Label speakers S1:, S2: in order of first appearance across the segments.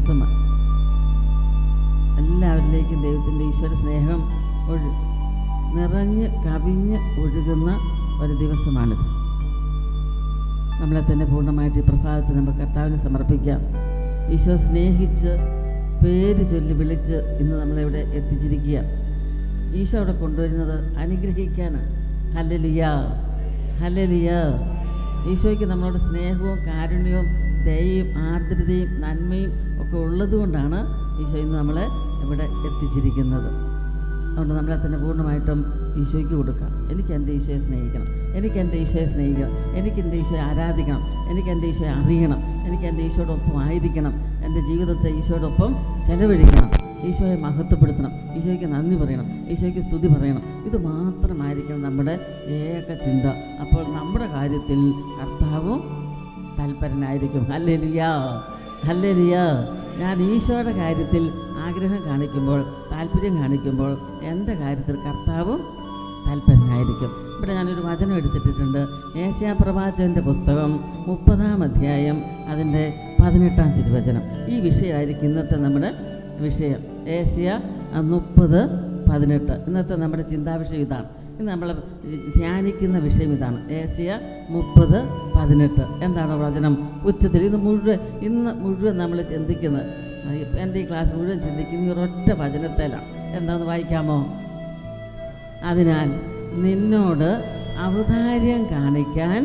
S1: ദിവസമാണ് എല്ലാവരിലേക്കും ദൈവത്തിൻ്റെ ഈശ്വര സ്നേഹം ഒഴു നിറഞ്ഞ് കവിഞ്ഞ് ഒഴുകുന്ന ഒരു ദിവസമാണിത് നമ്മളെ തന്നെ പൂർണ്ണമായിട്ട് ഈ പ്രഭാതത്തിൽ നമുക്ക് കർത്താവിന് സമർപ്പിക്കാം ഈശോ സ്നേഹിച്ച് പേര് ചൊല്ലി വിളിച്ച് ഇന്ന് നമ്മളിവിടെ എത്തിച്ചിരിക്കുക ഈശോ അവിടെ കൊണ്ടുവരുന്നത് അനുഗ്രഹിക്കാനാണ് ഹല്ലലിയ ഹല്ലലിയ ഈശോയ്ക്ക് നമ്മളോട് സ്നേഹവും കാരുണ്യവും ദയയും ആർദ്രതയും നന്മയും ഒക്കെ ഉള്ളതുകൊണ്ടാണ് ഈശോ ഇന്ന് നമ്മളെ ഇവിടെ എത്തിച്ചിരിക്കുന്നത് അതുകൊണ്ട് നമ്മളെ തന്നെ പൂർണ്ണമായിട്ടും ഈശോയ്ക്ക് കൊടുക്കാം എനിക്ക് എൻ്റെ ഈശോയെ സ്നേഹിക്കണം എനിക്ക് എൻ്റെ ഈശോയെ സ്നേഹിക്കണം എനിക്ക് എൻ്റെ ഈശോയെ ആരാധിക്കണം എനിക്ക് എൻ്റെ ഈശോയെ അറിയണം എനിക്ക് എൻ്റെ ഈശോയോടൊപ്പം ആയിരിക്കണം എൻ്റെ ജീവിതത്തെ ഈശോയോടൊപ്പം ചെലവഴിക്കണം ഈശോയെ മഹത്വപ്പെടുത്തണം ഈശോയ്ക്ക് നന്ദി പറയണം ഈശോയ്ക്ക് സ്തുതി പറയണം ഇത് മാത്രമായിരിക്കണം നമ്മുടെ ഏക ചിന്ത അപ്പോൾ നമ്മുടെ കാര്യത്തിൽ കർത്താവും തൽപരനായിരിക്കും ഹല്ലേലിയാ ഹല്ലേലിയാ ഞാൻ ഈശോയുടെ കാര്യത്തിൽ ആഗ്രഹം കാണിക്കുമ്പോൾ താല്പര്യം കാണിക്കുമ്പോൾ എൻ്റെ കാര്യത്തിൽ കർത്താവും താല്പര്യനായിരിക്കും ഇവിടെ ഞാനൊരു വചനം എടുത്തിട്ടുണ്ട് ഏഷ്യാ പ്രവാചകൻ്റെ പുസ്തകം മുപ്പതാം അധ്യായം അതിൻ്റെ പതിനെട്ടാം തിരുവചനം ഈ വിഷയമായിരിക്കും ഇന്നത്തെ നമ്മുടെ വിഷയം ഏഷ്യ മുപ്പത് പതിനെട്ട് ഇന്നത്തെ നമ്മുടെ ചിന്താവിഷയം ഇതാണ് ഇന്ന് നമ്മൾ ധ്യാനിക്കുന്ന വിഷയം ഇതാണ് ഏഷ്യ മുപ്പത് പതിനെട്ട് എന്താണ് വചനം ഉച്ചത്തിൽ ഇത് മുഴുവൻ ഇന്ന് മുഴുവൻ നമ്മൾ ചിന്തിക്കുന്നത് ആ, ഇപ്പ- എൻ്റെ ഈ ക്ലാസ് മുഴുവൻ ചിന്തിക്കുന്ന ഈ ഒരൊറ്റ വചനത്തിലാണ് എന്താന്ന് വായിക്കാമോ അതിനാൽ നിന്നോട് ഔദാര്യം കാണിക്കാൻ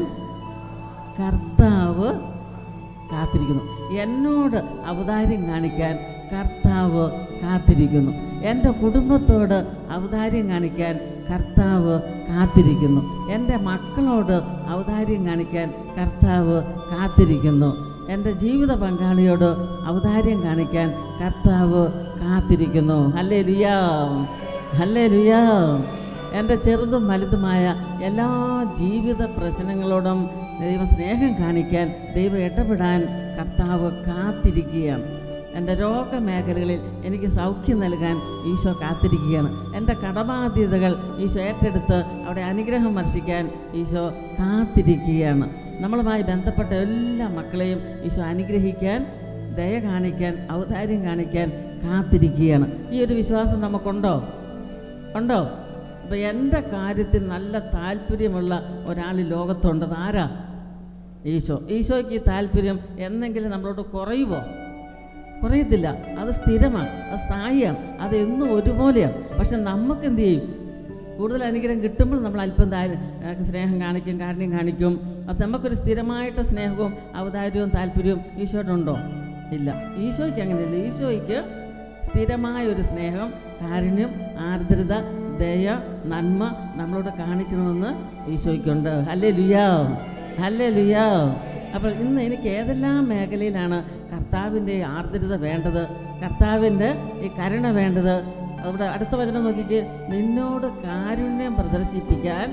S1: കർത്താവ് കാത്തിരിക്കുന്നു എന്നോട് ഔദാര്യം കാണിക്കാൻ കർത്താവ് കാത്തിരിക്കുന്നു എൻ്റെ കുടുംബത്തോട് ഔദാര്യം കാണിക്കാൻ കർത്താവ് കാത്തിരിക്കുന്നു എൻ്റെ മക്കളോട് ഔദാര്യം കാണിക്കാൻ കർത്താവ് കാത്തിരിക്കുന്നു എൻ്റെ ജീവിത പങ്കാളിയോട് ഔദാര്യം കാണിക്കാൻ കർത്താവ് കാത്തിരിക്കുന്നു ഹല്ലേ ലുയാ ഹല്ലേ ലുയാ എൻ്റെ ചെറുതും വലുതുമായ എല്ലാ ജീവിത പ്രശ്നങ്ങളോടും ദൈവം സ്നേഹം കാണിക്കാൻ ദൈവം ഇടപെടാൻ കർത്താവ് കാത്തിരിക്കുകയാണ് എൻ്റെ രോഗമേഖലകളിൽ എനിക്ക് സൗഖ്യം നൽകാൻ ഈശോ കാത്തിരിക്കുകയാണ് എൻ്റെ കടബാധ്യതകൾ ഈശോ ഏറ്റെടുത്ത് അവിടെ അനുഗ്രഹം വർഷിക്കാൻ ഈശോ കാത്തിരിക്കുകയാണ് നമ്മളുമായി ബന്ധപ്പെട്ട എല്ലാ മക്കളെയും ഈശോ അനുഗ്രഹിക്കാൻ ദയ കാണിക്കാൻ ഔദാര്യം കാണിക്കാൻ കാത്തിരിക്കുകയാണ് ഈ ഒരു വിശ്വാസം നമുക്കുണ്ടോ ഉണ്ടോ അപ്പോൾ എൻ്റെ കാര്യത്തിൽ നല്ല താല്പര്യമുള്ള ഒരാൾ ഈ ലോകത്തുണ്ട് ആരാ ഈശോ ഈശോയ്ക്ക് ഈ താല്പര്യം എന്നെങ്കിലും നമ്മളോട് കുറയുമോ കുറയത്തില്ല അത് സ്ഥിരമാണ് അത് സ്ഥായിയാണ് അത് എന്നും ഒരുപോലെയാണ് പക്ഷെ നമുക്ക് എന്ത് ചെയ്യും കൂടുതൽ അനുഗ്രഹം കിട്ടുമ്പോൾ നമ്മൾ അല്പം താര് സ്നേഹം കാണിക്കും കാരുണ്യം കാണിക്കും അത് നമുക്കൊരു സ്ഥിരമായിട്ട് സ്നേഹവും ഔദാര്യവും താല്പര്യവും ഈശോയോടുണ്ടോ ഇല്ല ഈശോയ്ക്ക് അങ്ങനെയല്ല ഈശോയ്ക്ക് സ്ഥിരമായ ഒരു സ്നേഹം കാരുണ്യം ആർദ്രത ദയ നന്മ നമ്മളോട് കാണിക്കണമെന്ന് ഈശോയ്ക്കുണ്ട് ഹല്ലേ ലുയാ ഹല്ലേ ലുയാ അപ്പോൾ ഇന്ന് എനിക്ക് ഏതെല്ലാം മേഖലയിലാണ് കർത്താവിൻ്റെ ഈ ആർദ്രത വേണ്ടത് കർത്താവിൻ്റെ ഈ കരുണ വേണ്ടത് അവിടെ അടുത്ത വചനം നോക്കിക്ക് നിന്നോട് കാരുണ്യം പ്രദർശിപ്പിക്കാൻ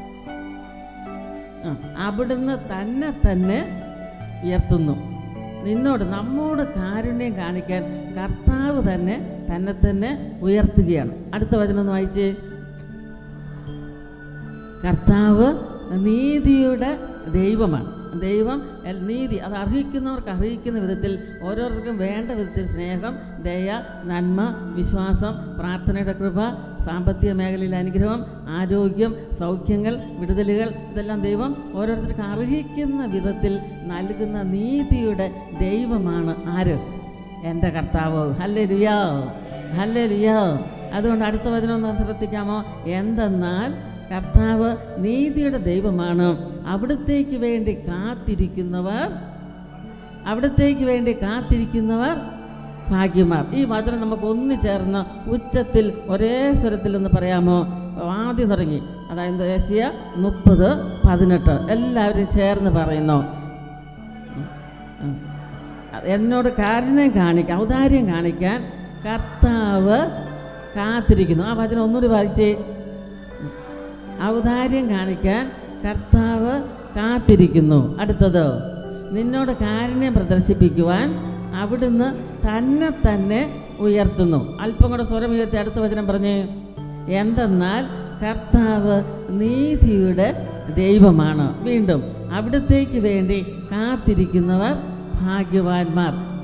S1: ആ, അവിടുന്ന് തന്നെ തന്നെ ഉയർത്തുന്നു നിന്നോട് നമ്മോട് കാരുണ്യം കാണിക്കാൻ കർത്താവ് തന്നെ തന്നെ തന്നെ ഉയർത്തുകയാണ് അടുത്ത വചനം ഒന്ന് വായിച്ചേ കർത്താവ് നീതിയുടെ ദൈവമാണ് ദൈവം എൽ- നീതി അത് അർഹിക്കുന്നവർക്ക് അർഹിക്കുന്ന വിധത്തിൽ ഓരോരുത്തർക്കും വേണ്ട വിധത്തിൽ സ്നേഹം ദയ നന്മ വിശ്വാസം പ്രാർത്ഥനയുടെ കൃപ സാമ്പത്തിക മേഖലയിൽ അനുഗ്രഹം ആരോഗ്യം സൗഖ്യങ്ങൾ വിടുതലുകൾ ഇതെല്ലാം ദൈവം ഓരോരുത്തർക്ക് അർഹിക്കുന്ന വിധത്തിൽ നൽകുന്ന നീതിയുടെ ദൈവമാണ് ആര് എൻ്റെ കർത്താവ് ഹല്ലേ ലുയാ ഹല്ലേ ലുയാ അതുകൊണ്ട് അടുത്ത വചനം ഒന്ന് ശ്രദ്ധിക്കാമോ എന്തെന്നാൽ കർത്താവ് നീതിയുടെ ദൈവമാണ് അവിടത്തേക്ക് വേണ്ടി കാത്തിരിക്കുന്നവർ അവിടത്തേക്ക് വേണ്ടി കാത്തിരിക്കുന്നവർ ഭാഗ്യമാർ ഈ വചനം നമുക്ക് ഒന്നു ചേർന്ന് ഉച്ചത്തിൽ ഒരേ സ്വരത്തിൽ ഒന്ന് പറയാമോ ആദ്യം തുടങ്ങി അതായത് ഏഷ്യ മുപ്പത് പതിനെട്ട് എല്ലാവരും ചേർന്ന് പറയുന്നു ഉം. എന്നോട് കാരുണ്യം കാണിക്കാൻ ഔദാര്യം കാണിക്കാൻ കർത്താവ് കാത്തിരിക്കുന്നു ആ വചനം ഒന്നുകൂടി വായിച്ചേ ഔദാര്യം കാണിക്കാൻ കർത്താവ് കാത്തിരിക്കുന്നു അടുത്തത് നിന്നോട് കാരുണ്യം പ്രദർശിപ്പിക്കുവാൻ അവിടുന്ന് തന്നെ തന്നെ ഉയർത്തുന്നു അല്പം കൂടെ സ്വരം ഉയർത്തി അടുത്ത വചനം പറഞ്ഞ് എന്തെന്നാൽ കർത്താവ് നീതിയുടെ ദൈവമാണ് വീണ്ടും അവിടത്തേക്ക് വേണ്ടി കാത്തിരിക്കുന്നവർ ഭാഗ്യവാന്മാർ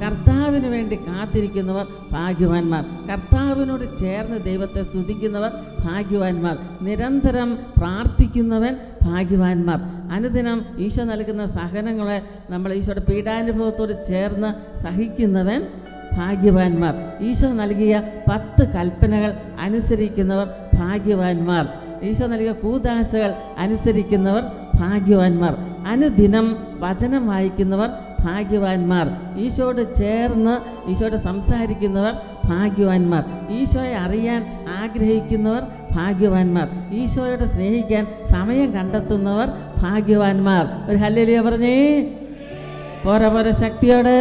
S1: കർത്താവിന് വേണ്ടി കാത്തിരിക്കുന്നവർ ഭാഗ്യവാന്മാർ കർത്താവിനോട് ചേർന്ന് ദൈവത്തെ സ്തുതിക്കുന്നവർ ഭാഗ്യവാന്മാർ നിരന്തരം പ്രാർത്ഥിക്കുന്നവൻ ഭാഗ്യവാന്മാർ അനുദിനം ഈശോ നൽകുന്ന സഹനങ്ങളെ നമ്മൾ ഈശോയുടെ പീഡാനുഭവത്തോട് ചേർന്ന് സഹിക്കുന്നവൻ ഭാഗ്യവാന്മാർ ഈശോ നൽകിയ പത്ത് കൽപ്പനകൾ അനുസരിക്കുന്നവർ ഭാഗ്യവാന്മാർ ഈശോ നൽകിയ കൂതാശകൾ അനുസരിക്കുന്നവർ ഭാഗ്യവാന്മാർ അനുദിനം വചനം വായിക്കുന്നവർ ഭാഗ്യവാന്മാർ ഈശോയോട് ചേർന്ന് ഈശോയോട് സംസാരിക്കുന്നവർ ഭാഗ്യവാന്മാർ ഈശോയെ അറിയാൻ ആഗ്രഹിക്കുന്നവർ ഭാഗ്യവാന്മാർ ഈശോയോട് സ്നേഹിക്കാൻ സമയം കണ്ടെത്തുന്നവർ ഭാഗ്യവാന്മാർ ഒരു ഹല്ലേലിയ പറഞ്ഞേ പോര പോര ശക്തിയോട്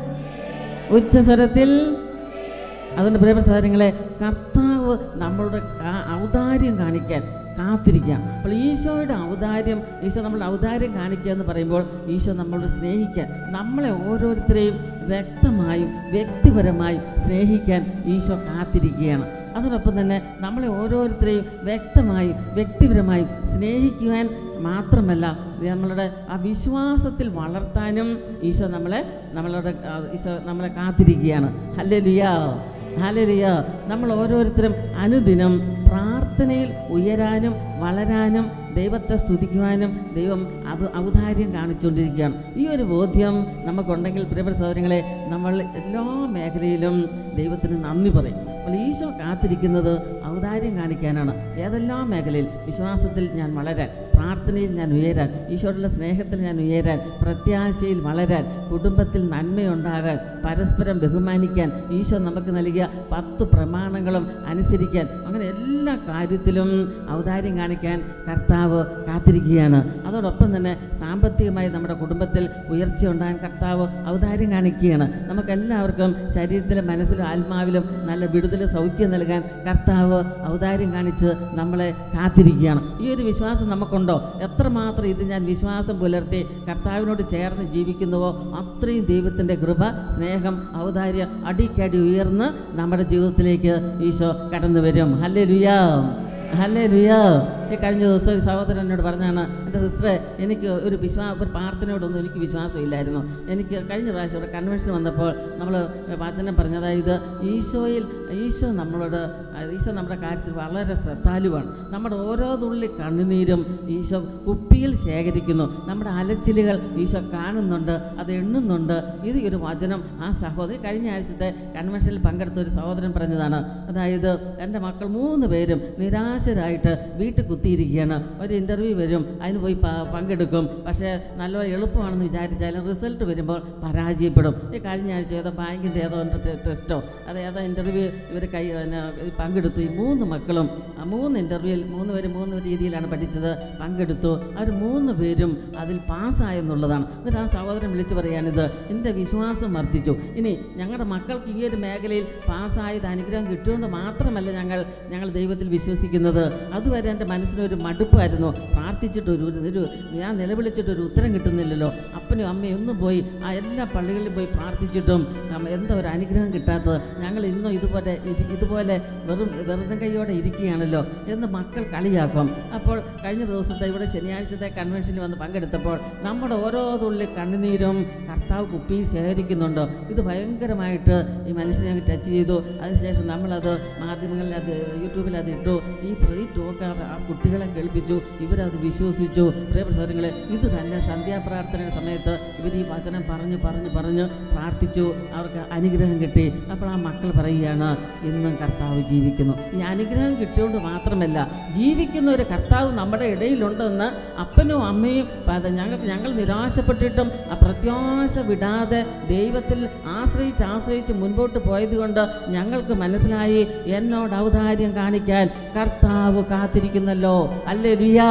S1: ഉച്ചസ്വരത്തിൽ അതുകൊണ്ട് പ്രിയപ്പെട്ട സഹോദരങ്ങളെ കർത്താവ് നമ്മളുടെ ആ ഔദാര്യം കാണിക്കാൻ കാത്തിരിക്കാം അപ്പോൾ ഈശോയുടെ ഔദാര്യം ഈശോ നമ്മളുടെ ഔദാര്യം കാണിക്കുക എന്ന് പറയുമ്പോൾ ഈശോ നമ്മളോട് സ്നേഹിക്കാൻ നമ്മളെ ഓരോരുത്തരെയും വ്യക്തമായും വ്യക്തിപരമായും സ്നേഹിക്കാൻ ഈശോ കാത്തിരിക്കുകയാണ് അതോടൊപ്പം തന്നെ നമ്മളെ ഓരോരുത്തരെയും വ്യക്തമായും വ്യക്തിപരമായും സ്നേഹിക്കുവാൻ മാത്രമല്ല നമ്മളുടെ ആ വിശ്വാസത്തിൽ വളർത്താനും ഈശോ നമ്മളെ നമ്മളോട് ആ, ഈശോ നമ്മളെ കാത്തിരിക്കുകയാണ് ഹല്ലേ ലിയാ ഹാലരിയ നമ്മൾ ഓരോരുത്തരും അനുദിനം പ്രാർത്ഥനയിൽ ഉയരാനും വളരാനും ദൈവത്തെ സ്തുതിക്കുവാനും ദൈവം അത് ഔദാര്യം കാണിച്ചുകൊണ്ടിരിക്കുകയാണ് ഈ ഒരു ബോധ്യം നമുക്കുണ്ടെങ്കിൽ പ്രിയപ്പെട്ട സഹോദരങ്ങളെ നമ്മൾ എല്ലാ മേഖലയിലും ദൈവത്തിന് നന്ദി പറയും അപ്പോൾ ഈശോ കാത്തിരിക്കുന്നത് ഔദാര്യം കാണിക്കാനാണ് ഏതെല്ലാം മേഖലയിൽ വിശ്വാസത്തിൽ ഞാൻ വളരാൻ പ്രാർത്ഥനയിൽ ഞാൻ ഉയരാൻ ഈശോയുടെ സ്നേഹത്തിൽ ഞാൻ ഉയരാൻ പ്രത്യാശയിൽ വളരാൻ കുടുംബത്തിൽ നന്മയുണ്ടാകാൻ പരസ്പരം ബഹുമാനിക്കാൻ ഈശോ നമുക്ക് നൽകിയ പത്ത് പ്രമാണങ്ങളും അനുസരിക്കാൻ അങ്ങനെ എല്ലാ കാര്യത്തിലും ഔദാര്യം കാണിക്കാൻ കർത്താവ് കാത്തിരിക്കുകയാണ് അതോടൊപ്പം തന്നെ സാമ്പത്തികമായി നമ്മുടെ കുടുംബത്തിൽ ഉയർച്ച ഉണ്ടാകാൻ കർത്താവ് ഔദാര്യം കാണിക്കുകയാണ് നമുക്കെല്ലാവർക്കും ശരീരത്തിലും മനസ്സിലും ആത്മാവിലും നല്ല വിടുതൽ സൗഖ്യം നൽകാൻ കർത്താവ് ഔദാര്യം കാണിച്ച് നമ്മളെ കാത്തിരിക്കുകയാണ് ഈ ഒരു വിശ്വാസം നമുക്കുണ്ടോ എത്രമാത്രം ഇത് ഞാൻ വിശ്വാസം പുലർത്തി കർത്താവിനോട് ചേർന്ന് ജീവിക്കുന്നുവോ അത്രയും ദൈവത്തിൻ്റെ കൃപ സ്നേഹം ഔദാര്യം അടിക്കടി ഉയർന്ന് നമ്മുടെ ജീവിതത്തിലേക്ക് ഈശോ കടന്നു വരും ഹല്ലേ ലുയാ ഹല്ലേ ലുയാ ഈ കഴിഞ്ഞ ദിവസം ഒരു സഹോദരൻ എന്നോട് പറഞ്ഞാണ് എൻ്റെ സിസ്റ്ററെ എനിക്ക് ഒരു വിശ്വാ ഒരു പ്രാർത്ഥനയോടൊന്നും എനിക്ക് വിശ്വാസമില്ലായിരുന്നു എനിക്ക് കഴിഞ്ഞ പ്രാവശ്യം ഒരു കൺവെൻഷൻ വന്നപ്പോൾ നമ്മൾ വചനം പറഞ്ഞതായത് ഈശോയിൽ ഈശോ നമ്മളോട് ഈശോ നമ്മുടെ കാര്യത്തിൽ വളരെ ശ്രദ്ധാലുവാണ് നമ്മുടെ ഓരോ തുള്ളി കണ്ണുനീരും ഈശോ കുപ്പിയിൽ ശേഖരിക്കുന്നു നമ്മുടെ അലച്ചിലുകൾ ഈശോ കാണുന്നുണ്ട് അത് എണ്ണുന്നുണ്ട് ഇത് ഒരു വചനം ആ സഹോദരി കഴിഞ്ഞ ആഴ്ചത്തെ കൺവെൻഷനിൽ പങ്കെടുത്ത ഒരു സഹോദരൻ പറഞ്ഞതാണ് അതായത് എൻ്റെ മക്കൾ മൂന്ന് പേരും നിരാശരായിട്ട് വീട്ടിൽ കുത്തിയിരിക്കുകയാണ് ഒരു ഇൻ്റർവ്യൂ വരും അതിന് പോയി പ- പങ്കെടുക്കും പക്ഷേ നല്ല എളുപ്പമാണെന്ന് വിചാരിച്ചാലും റിസൾട്ട് വരുമ്പോൾ പരാജയപ്പെടും ഈ കഴിഞ്ഞ ആഴ്ച ഏതോ ബാങ്കിൻ്റെ ഏതോ ഉണ്ട് ടെ- ടെസ്റ്റോ അത് ഏതോ ഇൻ്റർവ്യൂ ഇവർ കൈ പിന്നെ പങ്കെടുത്തു ഈ മൂന്ന് മക്കളും ആ മൂന്ന് ഇൻ്റർവ്യൂവിൽ മൂന്ന് പേര് മൂന്ന് രീതിയിലാണ് പഠിച്ചത് പങ്കെടുത്തു അവർ മൂന്ന് പേരും അതിൽ പാസ്സായെന്നുള്ളതാണ് എന്നിട്ട് ആ സഹോദരൻ വിളിച്ചു പറയാനിത് എൻ്റെ വിശ്വാസം വർദ്ധിച്ചു ഇനി ഞങ്ങളുടെ മക്കൾക്ക് ഈ ഒരു മേഖലയിൽ പാസ്സായത് അനുഗ്രഹം കിട്ടുമെന്ന് മാത്രമല്ല ഞങ്ങൾ ഞങ്ങൾ ദൈവത്തിൽ വിശ്വസിക്കുന്നത് അതുവരെ എൻ്റെ മനസ്സിനൊരു മടുപ്പായിരുന്നു പ്രാർത്ഥിച്ചിട്ട് ഒരു ഒരു- ഒരു ഞാൻ നിലവിളിച്ചിട്ട് ഒരു ഉത്തരം കിട്ടുന്നില്ലല്ലോ അപ്പനും അമ്മയും ഒന്നും പോയി ആ എല്ലാ പള്ളികളിലും പോയി പ്രാർത്ഥിച്ചിട്ടും നമ്മ എന്താ ഒരു അനുഗ്രഹം കിട്ടാത്തത് ഞങ്ങൾ ഇന്നും ഇതുപോലെ ഇരി- ഇതുപോലെ വെറും വെറുതെ കൈയോടെ ഇരിക്കുകയാണല്ലോ എന്ന് മക്കൾ കളിയാക്കും അപ്പോൾ കഴിഞ്ഞ ദിവസത്തെ ഇവിടെ ശനിയാഴ്ചത്തെ കൺവെൻഷനിൽ വന്ന് പങ്കെടുത്തപ്പോൾ നമ്മുടെ ഓരോ തുള്ളി കണ്ണുനീരും കർത്താവ് കുപ്പിയിൽ ശേഖരിക്കുന്നുണ്ട് ഇത് ഭയങ്കരമായിട്ട് ഈ മനുഷ്യനെ അങ്ങ് ടച്ച് ചെയ്തു അതിനുശേഷം നമ്മളത് മാധ്യമങ്ങളിൽ അത് യൂട്യൂബിൽ അത് ഇട്ടു ഈ പ്ര- ഈ ടോക്ക് ആ- ആ കുട്ടികളെ കേൾപ്പിച്ചു ഇവരത് വിശ്വസിച്ചു പ്രിയപ്പെട്ട സഹോദരങ്ങളെ ഇത് തന്നെ സന്ധ്യാപ്രാർത്ഥനയുടെ സമയത്ത് ഇവർ ഈ വചനം പറഞ്ഞു പറഞ്ഞു പറഞ്ഞ് പ്രാർത്ഥിച്ചു അവർക്ക് അനുഗ്രഹം കിട്ടി അപ്പോൾ ആ മക്കൾ പറയുകയാണ് ഇന്നും കർത്താവ് ജീവിക്കുന്നു ഈ അനുഗ്രഹം കിട്ടിയോണ്ട് മാത്രമല്ല ജീവിക്കുന്ന ഒരു കർത്താവ് നമ്മുടെ ഇടയിലുണ്ടെന്ന് അപ്പനും അമ്മയും അത് ഞങ്ങൾക്ക് ഞങ്ങൾ നിരാശപ്പെട്ടിട്ടും ആ പ്രത്യാശ വിടാതെ ദൈവത്തിൽ ആശ്രയിച്ച് ആശ്രയിച്ച് മുൻപോട്ട് പോയത് കൊണ്ട് ഞങ്ങൾക്ക് മനസ്സിലായി എന്നോട് ഔദാര്യം കാണിക്കാൻ കർത്താവ് കാത്തിരിക്കുന്നല്ലോ അല്ലേ ലിയാ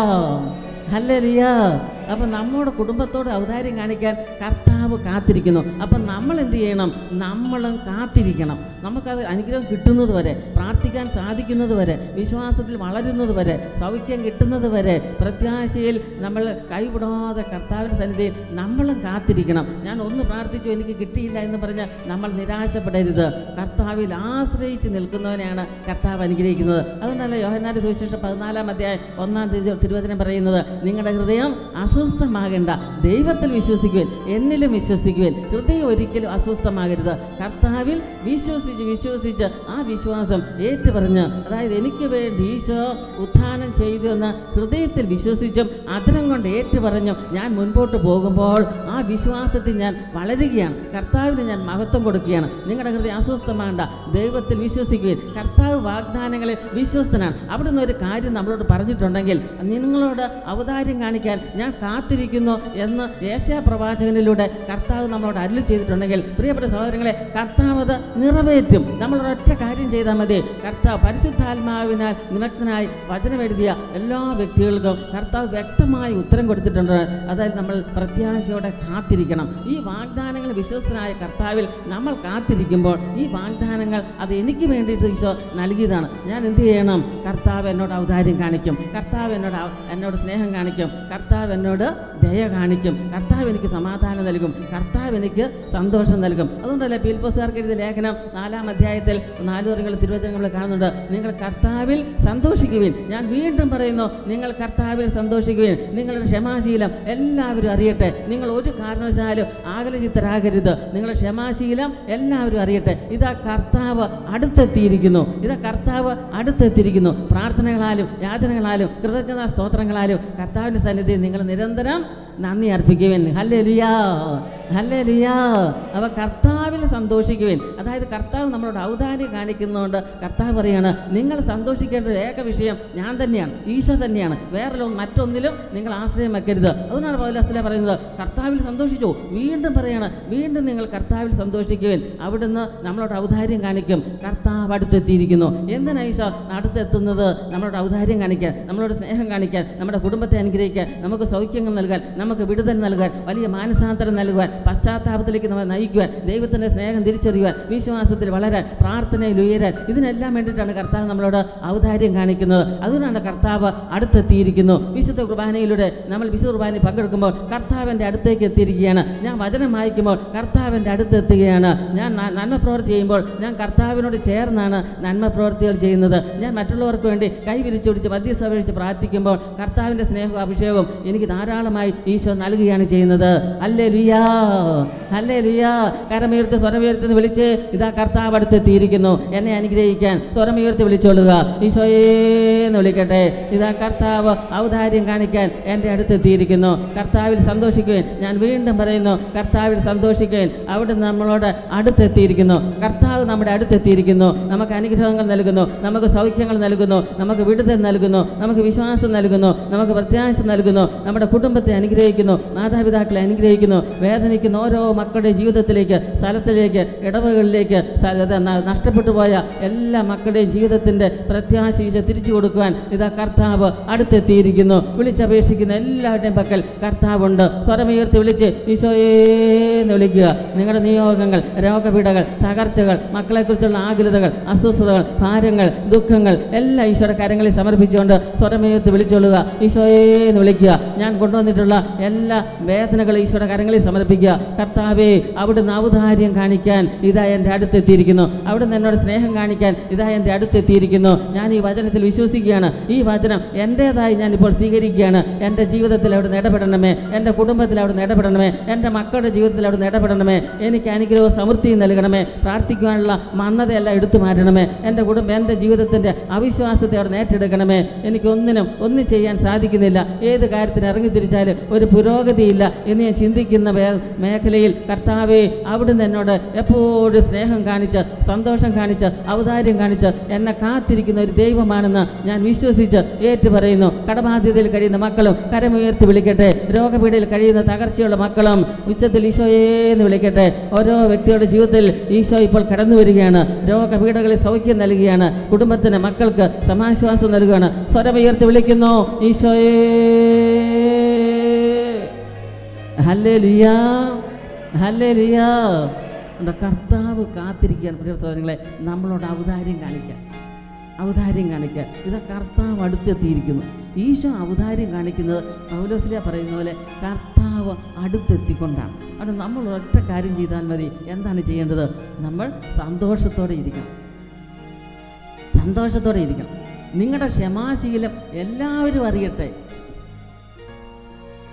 S1: അല്ലേ ലിയാ അപ്പം നമ്മുടെ കുടുംബത്തോട് ഔദാര്യം കാണിക്കാൻ കർത്താവ് കാത്തിരിക്കുന്നു അപ്പം നമ്മൾ എന്ത് ചെയ്യണം നമ്മളും കാത്തിരിക്കണം നമുക്കത് അനുഗ്രഹം കിട്ടുന്നത് വരെ പ്രാർത്ഥിക്കാൻ സാധിക്കുന്നത് വരെ വിശ്വാസത്തിൽ വളരുന്നത് വരെ സൗഖ്യം കിട്ടുന്നത് വരെ പ്രത്യാശയിൽ നമ്മൾ കൈവിടാതെ കർത്താവിൻ്റെ സന്നിധിയിൽ നമ്മളും കാത്തിരിക്കണം ഞാൻ ഒന്ന് പ്രാർത്ഥിച്ചു എനിക്ക് കിട്ടിയില്ല എന്ന് പറഞ്ഞാൽ നമ്മൾ നിരാശപ്പെടരുത് കർത്താവിൽ ആശ്രയിച്ച് നിൽക്കുന്നവനെയാണ് കർത്താവ് അനുഗ്രഹിക്കുന്നത് അതുകൊണ്ടല്ല യോഹന്നാന്റെ സുവിശേഷം പതിനാലാം അധ്യായം ഒന്നാം തിരു- തിരുവചനം പറയുന്നത് നിങ്ങളുടെ ഹൃദയം അസ്വ അസ്വസ്ഥമാകേണ്ട ദൈവത്തിൽ വിശ്വസിക്കുവാൻ എന്നിലും വിശ്വസിക്കുവാൻ ഹൃദയം ഒരിക്കലും അസ്വസ്ഥമാകരുത് കർത്താവിൽ വിശ്വസിച്ച് വിശ്വസിച്ച് ആ വിശ്വാസം ഏറ്റുപറഞ്ഞ് അതായത് എനിക്ക് വേണ്ടി ഈശോ ഉത്ഥാനം ചെയ്തു എന്ന് ഹൃദയത്തിൽ വിശ്വസിച്ചും അതിരം കൊണ്ട് ഏറ്റുപറഞ്ഞും ഞാൻ മുൻപോട്ട് പോകുമ്പോൾ ആ വിശ്വാസത്തിൽ ഞാൻ വളരുകയാണ് കർത്താവിന് ഞാൻ മഹത്വം കൊടുക്കുകയാണ് നിങ്ങളുടെ ഹൃദയം അസ്വസ്ഥമാകണ്ട ദൈവത്തിൽ വിശ്വസിക്കുകയും കർത്താവ് വാഗ്ദാനങ്ങളിൽ വിശ്വസ്തനാണ് അവിടുന്ന് ഒരു കാര്യം നമ്മളോട് പറഞ്ഞിട്ടുണ്ടെങ്കിൽ നിങ്ങളോട് ഔദാര്യം കാണിക്കാൻ ഞാൻ കാത്തിരിക്കുന്നു എന്ന് ഏഷ്യാ പ്രവാചകനിലൂടെ കർത്താവ് നമ്മളോട് അരുളി ചെയ്തിട്ടുണ്ടെങ്കിൽ പ്രിയപ്പെട്ട സഹോദരങ്ങളെ കർത്താവ് അത് നിറവേറ്റും നമ്മളോട് ഒറ്റ കാര്യം ചെയ്താൽ മതി കർത്താവ് പരിശുദ്ധാത്മാവിനാൽ നിമഗ്നായി വചനം എഴുതിയ എല്ലാ വ്യക്തികൾക്കും കർത്താവ് വ്യക്തമായി ഉത്തരം കൊടുത്തിട്ടുണ്ട് അതായത് നമ്മൾ പ്രത്യാശയോടെ കാത്തിരിക്കണം ഈ വാഗ്ദാനങ്ങൾ വിശ്വസ്തനായ കർത്താവിൽ നമ്മൾ കാത്തിരിക്കുമ്പോൾ ഈ വാഗ്ദാനങ്ങൾ അത് എനിക്ക് വേണ്ടിയിട്ട് ഈശോ നൽകിയതാണ് ഞാൻ എന്ത് ചെയ്യണം കർത്താവ് എന്നോട് ഔദാര്യം കാണിക്കും കർത്താവ് എന്നോട് ഔ- എന്നോട് സ്നേഹം കാണിക്കും കർത്താവ് എന്നോട് ദയ കാണിക്കും കർത്താവ് എനിക്ക് സമാധാനം നൽകും കർത്താവ് എനിക്ക് സന്തോഷം നൽകും അതുകൊണ്ടല്ലേ പീൽപ്പോസുകാർക്ക് എഴുതിയ ലേഖനം നാലാം അധ്യായത്തിൽ നാലു വർങ്ങൾ തിരുവചനങ്ങൾ കാണുന്നുണ്ട് നിങ്ങൾ കർത്താവിൽ സന്തോഷിക്കുവിൻ ഞാൻ വീണ്ടും പറയുന്നു നിങ്ങൾ കർത്താവിൽ സന്തോഷിക്കുവിൻ നിങ്ങളുടെ ക്ഷമാശീലം എല്ലാവരും അറിയട്ടെ നിങ്ങൾ ഒരു കാരണവശാലും ആകലചിത്തരാകരുത് നിങ്ങളുടെ ക്ഷമാശീലം എല്ലാവരും അറിയട്ടെ ഇതാ കർത്താവ് അടുത്തെത്തിയിരിക്കുന്നു ഇതാ കർത്താവ് അടുത്തെത്തിയിരിക്കുന്നു പ്രാർത്ഥനകളാലും യാചനകളാലും കൃതജ്ഞതാ സ്തോത്രങ്ങളാലും കർത്താവിൻ്റെ സന്നിധിയിൽ നിങ്ങൾ നിരന്തരം നന്ദി അർപ്പിക്കുവിൻ ഹല്ലേ ലിയാ ഹല്ലേ ലിയാ അവ കർത്താവിൽ സന്തോഷിക്കുവിൻ അതായത് കർത്താവ് നമ്മളോട് ഔദാര്യം കാണിക്കുന്നതുകൊണ്ട് കർത്താവ് പറയാണ് നിങ്ങൾ സന്തോഷിക്കേണ്ട ഏക വിഷയം ഞാൻ തന്നെയാണ് ഈശോ തന്നെയാണ് വേറെ മറ്റൊന്നിലും നിങ്ങൾ ആശ്രയം വെക്കരുത് അതുകൊണ്ടാണ് പൗലാസ്ല പറയുന്നത് കർത്താവിൽ സന്തോഷിച്ചു വീണ്ടും പറയാണ് വീണ്ടും നിങ്ങൾ കർത്താവിൽ സന്തോഷിക്കുവിൻ അവിടുന്ന് നമ്മളോട് ഔദാര്യം കാണിക്കും കർത്താവ് അടുത്തെത്തിയിരിക്കുന്നു എന്തിനാ ഈശോ അടുത്തെത്തുന്നത് നമ്മളോട് ഔദാര്യം കാണിക്കാൻ നമ്മളോട് സ്നേഹം കാണിക്കാൻ നമ്മുടെ കുടുംബത്തെ അനുഗ്രഹിക്കാൻ നമുക്ക് സൗഖ്യങ്ങൾ നൽകാൻ നമുക്ക് വിടുതൽ നൽകാൻ വലിയ മാനസാന്തരം നൽകുവാൻ പശ്ചാത്താപത്തിലേക്ക് നമ്മളെ നയിക്കുവാൻ ദൈവത്തിൻ്റെ സ്നേഹം തിരിച്ചറിയുവാൻ വിശ്വാസത്തിൽ വളരാൻ പ്രാർത്ഥനയിൽ ഉയരാൻ ഇതിനെല്ലാം വേണ്ടിയിട്ടാണ് കർത്താവ് നമ്മളോട് ഔദാര്യം കാണിക്കുന്നത് അതുകൊണ്ടാണ് കർത്താവ് അടുത്തെത്തിയിരിക്കുന്നു വിശുദ്ധ കുർബാനയിലൂടെ നമ്മൾ വിശുദ്ധ കുർബാനയിൽ പങ്കെടുക്കുമ്പോൾ കർത്താവിൻ്റെ അടുത്തേക്ക് എത്തിയിരിക്കുകയാണ് ഞാൻ വചനം വായിക്കുമ്പോൾ കർത്താവിൻ്റെ അടുത്തെത്തുകയാണ് ഞാൻ ന- നന്മ പ്രവർത്തി ചെയ്യുമ്പോൾ ഞാൻ കർത്താവിനോട് ചേർന്നാണ് നന്മ പ്രവർത്തികൾ ചെയ്യുന്നത് ഞാൻ മറ്റുള്ളവർക്ക് വേണ്ടി കൈ വിരിച്ചുപിടിച്ച് മധ്യസ്ഥ അപേക്ഷിച്ച് പ്രാർത്ഥിക്കുമ്പോൾ കർത്താവിൻ്റെ സ്നേഹവും അഭിഷേകവും എനിക്ക് ധാരാളമായി ഈശോ നൽകുകയാണ് ചെയ്യുന്നത് അല്ലേ ലുയാ അല്ലേ ലുയാ കരമുയർത്തി സ്വരമുയർത്തി എന്ന് വിളിച്ച് ഇതാ കർത്താവ് അടുത്തെത്തിയിരിക്കുന്നു എന്നെ അനുഗ്രഹിക്കാൻ സ്വരമുയർത്തി വിളിച്ചോളുക ഈശോയേ എന്ന് വിളിക്കട്ടെ ഇതാ കർത്താവ് ഔദാര്യം കാണിക്കാൻ എൻ്റെ അടുത്തെത്തിയിരിക്കുന്നു കർത്താവിൽ സന്തോഷിക്കുകയും ഞാൻ വീണ്ടും പറയുന്നു കർത്താവിൽ സന്തോഷിക്കുകയും അവിടെ നമ്മളോട് അടുത്തെത്തിയിരിക്കുന്നു കർത്താവ് നമ്മുടെ അടുത്തെത്തിയിരിക്കുന്നു നമുക്ക് അനുഗ്രഹങ്ങൾ നൽകുന്നു നമുക്ക് സൗഖ്യങ്ങൾ നൽകുന്നു നമുക്ക് വിടുതൽ നൽകുന്നു നമുക്ക് വിശ്വാസം നൽകുന്നു നമുക്ക് പ്രത്യാശ നൽകുന്നു നമ്മുടെ കുടുംബത്തെ അനുഗ്രഹിക്കുന്നു മാതാപിതാക്കളെ അനുഗ്രഹിക്കുന്നു വേദനിക്കുന്ന ഓരോ മക്കളുടെ ജീവിതത്തിലേക്ക് സ്ഥലത്തിലേക്ക് ഇടവകളിലേക്ക് സ- ഇത് ന- നഷ്ടപ്പെട്ടു പോയ എല്ലാ മക്കളുടെയും ജീവിതത്തിൻ്റെ പ്രത്യാശ ഈശോ തിരിച്ചു കൊടുക്കുവാൻ ഇതാ കർത്താവ് അടുത്തെത്തിയിരിക്കുന്നു വിളിച്ചപേക്ഷിക്കുന്ന എല്ലാവരുടെയും പക്കൽ കർത്താവുണ്ട് സ്വരമുയർത്തി വിളിച്ച് ഈശോയേ എന്ന് വിളിക്കുക നിങ്ങളുടെ നിയോഗങ്ങൾ രോഗപീഠകൾ തകർച്ചകൾ മക്കളെക്കുറിച്ചുള്ള ആകുലതകൾ അസ്വസ്ഥതകൾ ഭാരങ്ങൾ ദുഃഖങ്ങൾ എല്ലാം ഈശോയുടെ കരങ്ങളിൽ സമർപ്പിച്ചുകൊണ്ട് സ്വരമുയർത്തി വിളിച്ചോളുക ഈശോയേ എന്ന് വിളിക്കുക ഞാൻ കൊണ്ടുവന്നിട്ടുള്ള എല്ലാ വേദനകളും ഈശോയുടെ കരങ്ങളിൽ സമർപ്പിക്കുക കർത്താവേ അവിടുന്ന് ഔദാര്യം കാണിക്കാൻ ഇതാ എൻ്റെ അടുത്തെത്തിയിരിക്കുന്നു അവിടുന്ന് എന്നോട് സ്നേഹം കാണിക്കാൻ ഇതാ എൻ്റെ അടുത്തെത്തിയിരിക്കുന്നു ഞാൻ ഈ വചനത്തിൽ വിശ്വസിക്കുകയാണ് ഈ വചനം എൻ്റേതായി ഞാൻ ഇപ്പോൾ സ്വീകരിക്കുകയാണ് എൻ്റെ ജീവിതത്തിൽ അവിടുന്ന് ഇടപെടണമേ എൻ്റെ കുടുംബത്തിൽ അവിടുന്ന് ഇടപെടണമേ എൻ്റെ മക്കളുടെ ജീവിതത്തിൽ അവിടുന്ന് ഇടപെടണമേ എനിക്ക് അനുഗ്രഹവും സമൃദ്ധിയും നൽകണമേ പ്രാർത്ഥിക്കുവാനുള്ള മന്ദതയെല്ലാം എടുത്തു മാറ്റണമേ എൻ്റെ കുടുംബം എൻ്റെ ജീവിതത്തിൻ്റെ അവിശ്വാസത്തെ അവിടെ ഏറ്റെടുക്കണമേ എനിക്കൊന്നിനും ഒന്നും ചെയ്യാൻ സാധിക്കുന്നില്ല ഏത് കാര്യത്തിന് ഇറങ്ങി തിരിച്ചാലും ഒരു പുരോഗതിയില്ല എന്ന് ഞാൻ ചിന്തിക്കുന്ന വേ- മേഖലയിൽ കർത്താവെ അവിടുന്ന് എന്നോട് എപ്പോഴും സ്നേഹം കാണിച്ച് സന്തോഷം കാണിച്ച് ഔദാര്യം കാണിച്ച് എന്നെ കാത്തിരിക്കുന്ന ഒരു ദൈവമാണെന്ന് ഞാൻ വിശ്വസിച്ച് ഏറ്റു പറയുന്നു കടബാധ്യതയിൽ കഴിയുന്ന മക്കളും കരമുയർത്തി വിളിക്കട്ടെ രോഗപീഠയിൽ കഴിയുന്ന തകർച്ചയുള്ള മക്കളും ഉച്ചത്തിൽ ഈശോയേ എന്ന് വിളിക്കട്ടെ ഓരോ വ്യക്തിയുടെ ജീവിതത്തിൽ ഈശോ ഇപ്പോൾ കടന്നു വരികയാണ് രോഗപീഠകളിൽ സൗഖ്യം നൽകുകയാണ് കുടുംബത്തിന് മക്കൾക്ക് സമാശ്വാസം നൽകുകയാണ് സ്വരമുയർത്തി വിളിക്കുന്നു ഈശോയേ ഹല്ലേ ലിയാ ഹല്ലേ ലിയാ നമ്മുടെ കർത്താവ് കാത്തിരിക്കുകയാണ് പ്രിയ സഹോദരങ്ങളെ നമ്മളോട് ഔദാര്യം കാണിക്കാൻ ഔദാര്യം കാണിക്കാൻ ഇതാ കർത്താവ് അടുത്തെത്തിയിരിക്കുന്നു ഈശോ ഔദാര്യം കാണിക്കുന്നത് പൗലോസില പറയുന്ന പോലെ കർത്താവ് അടുത്തെത്തിക്കൊണ്ടാണ് അത് നമ്മൾ ഒറ്റ കാര്യം ചെയ്താൽ മതി എന്താണ് ചെയ്യേണ്ടത് നമ്മൾ സന്തോഷത്തോടെ ഇരിക്കണം സന്തോഷത്തോടെ ഇരിക്കണം നിങ്ങളുടെ ക്ഷമാശീലം എല്ലാവരും അറിയട്ടെ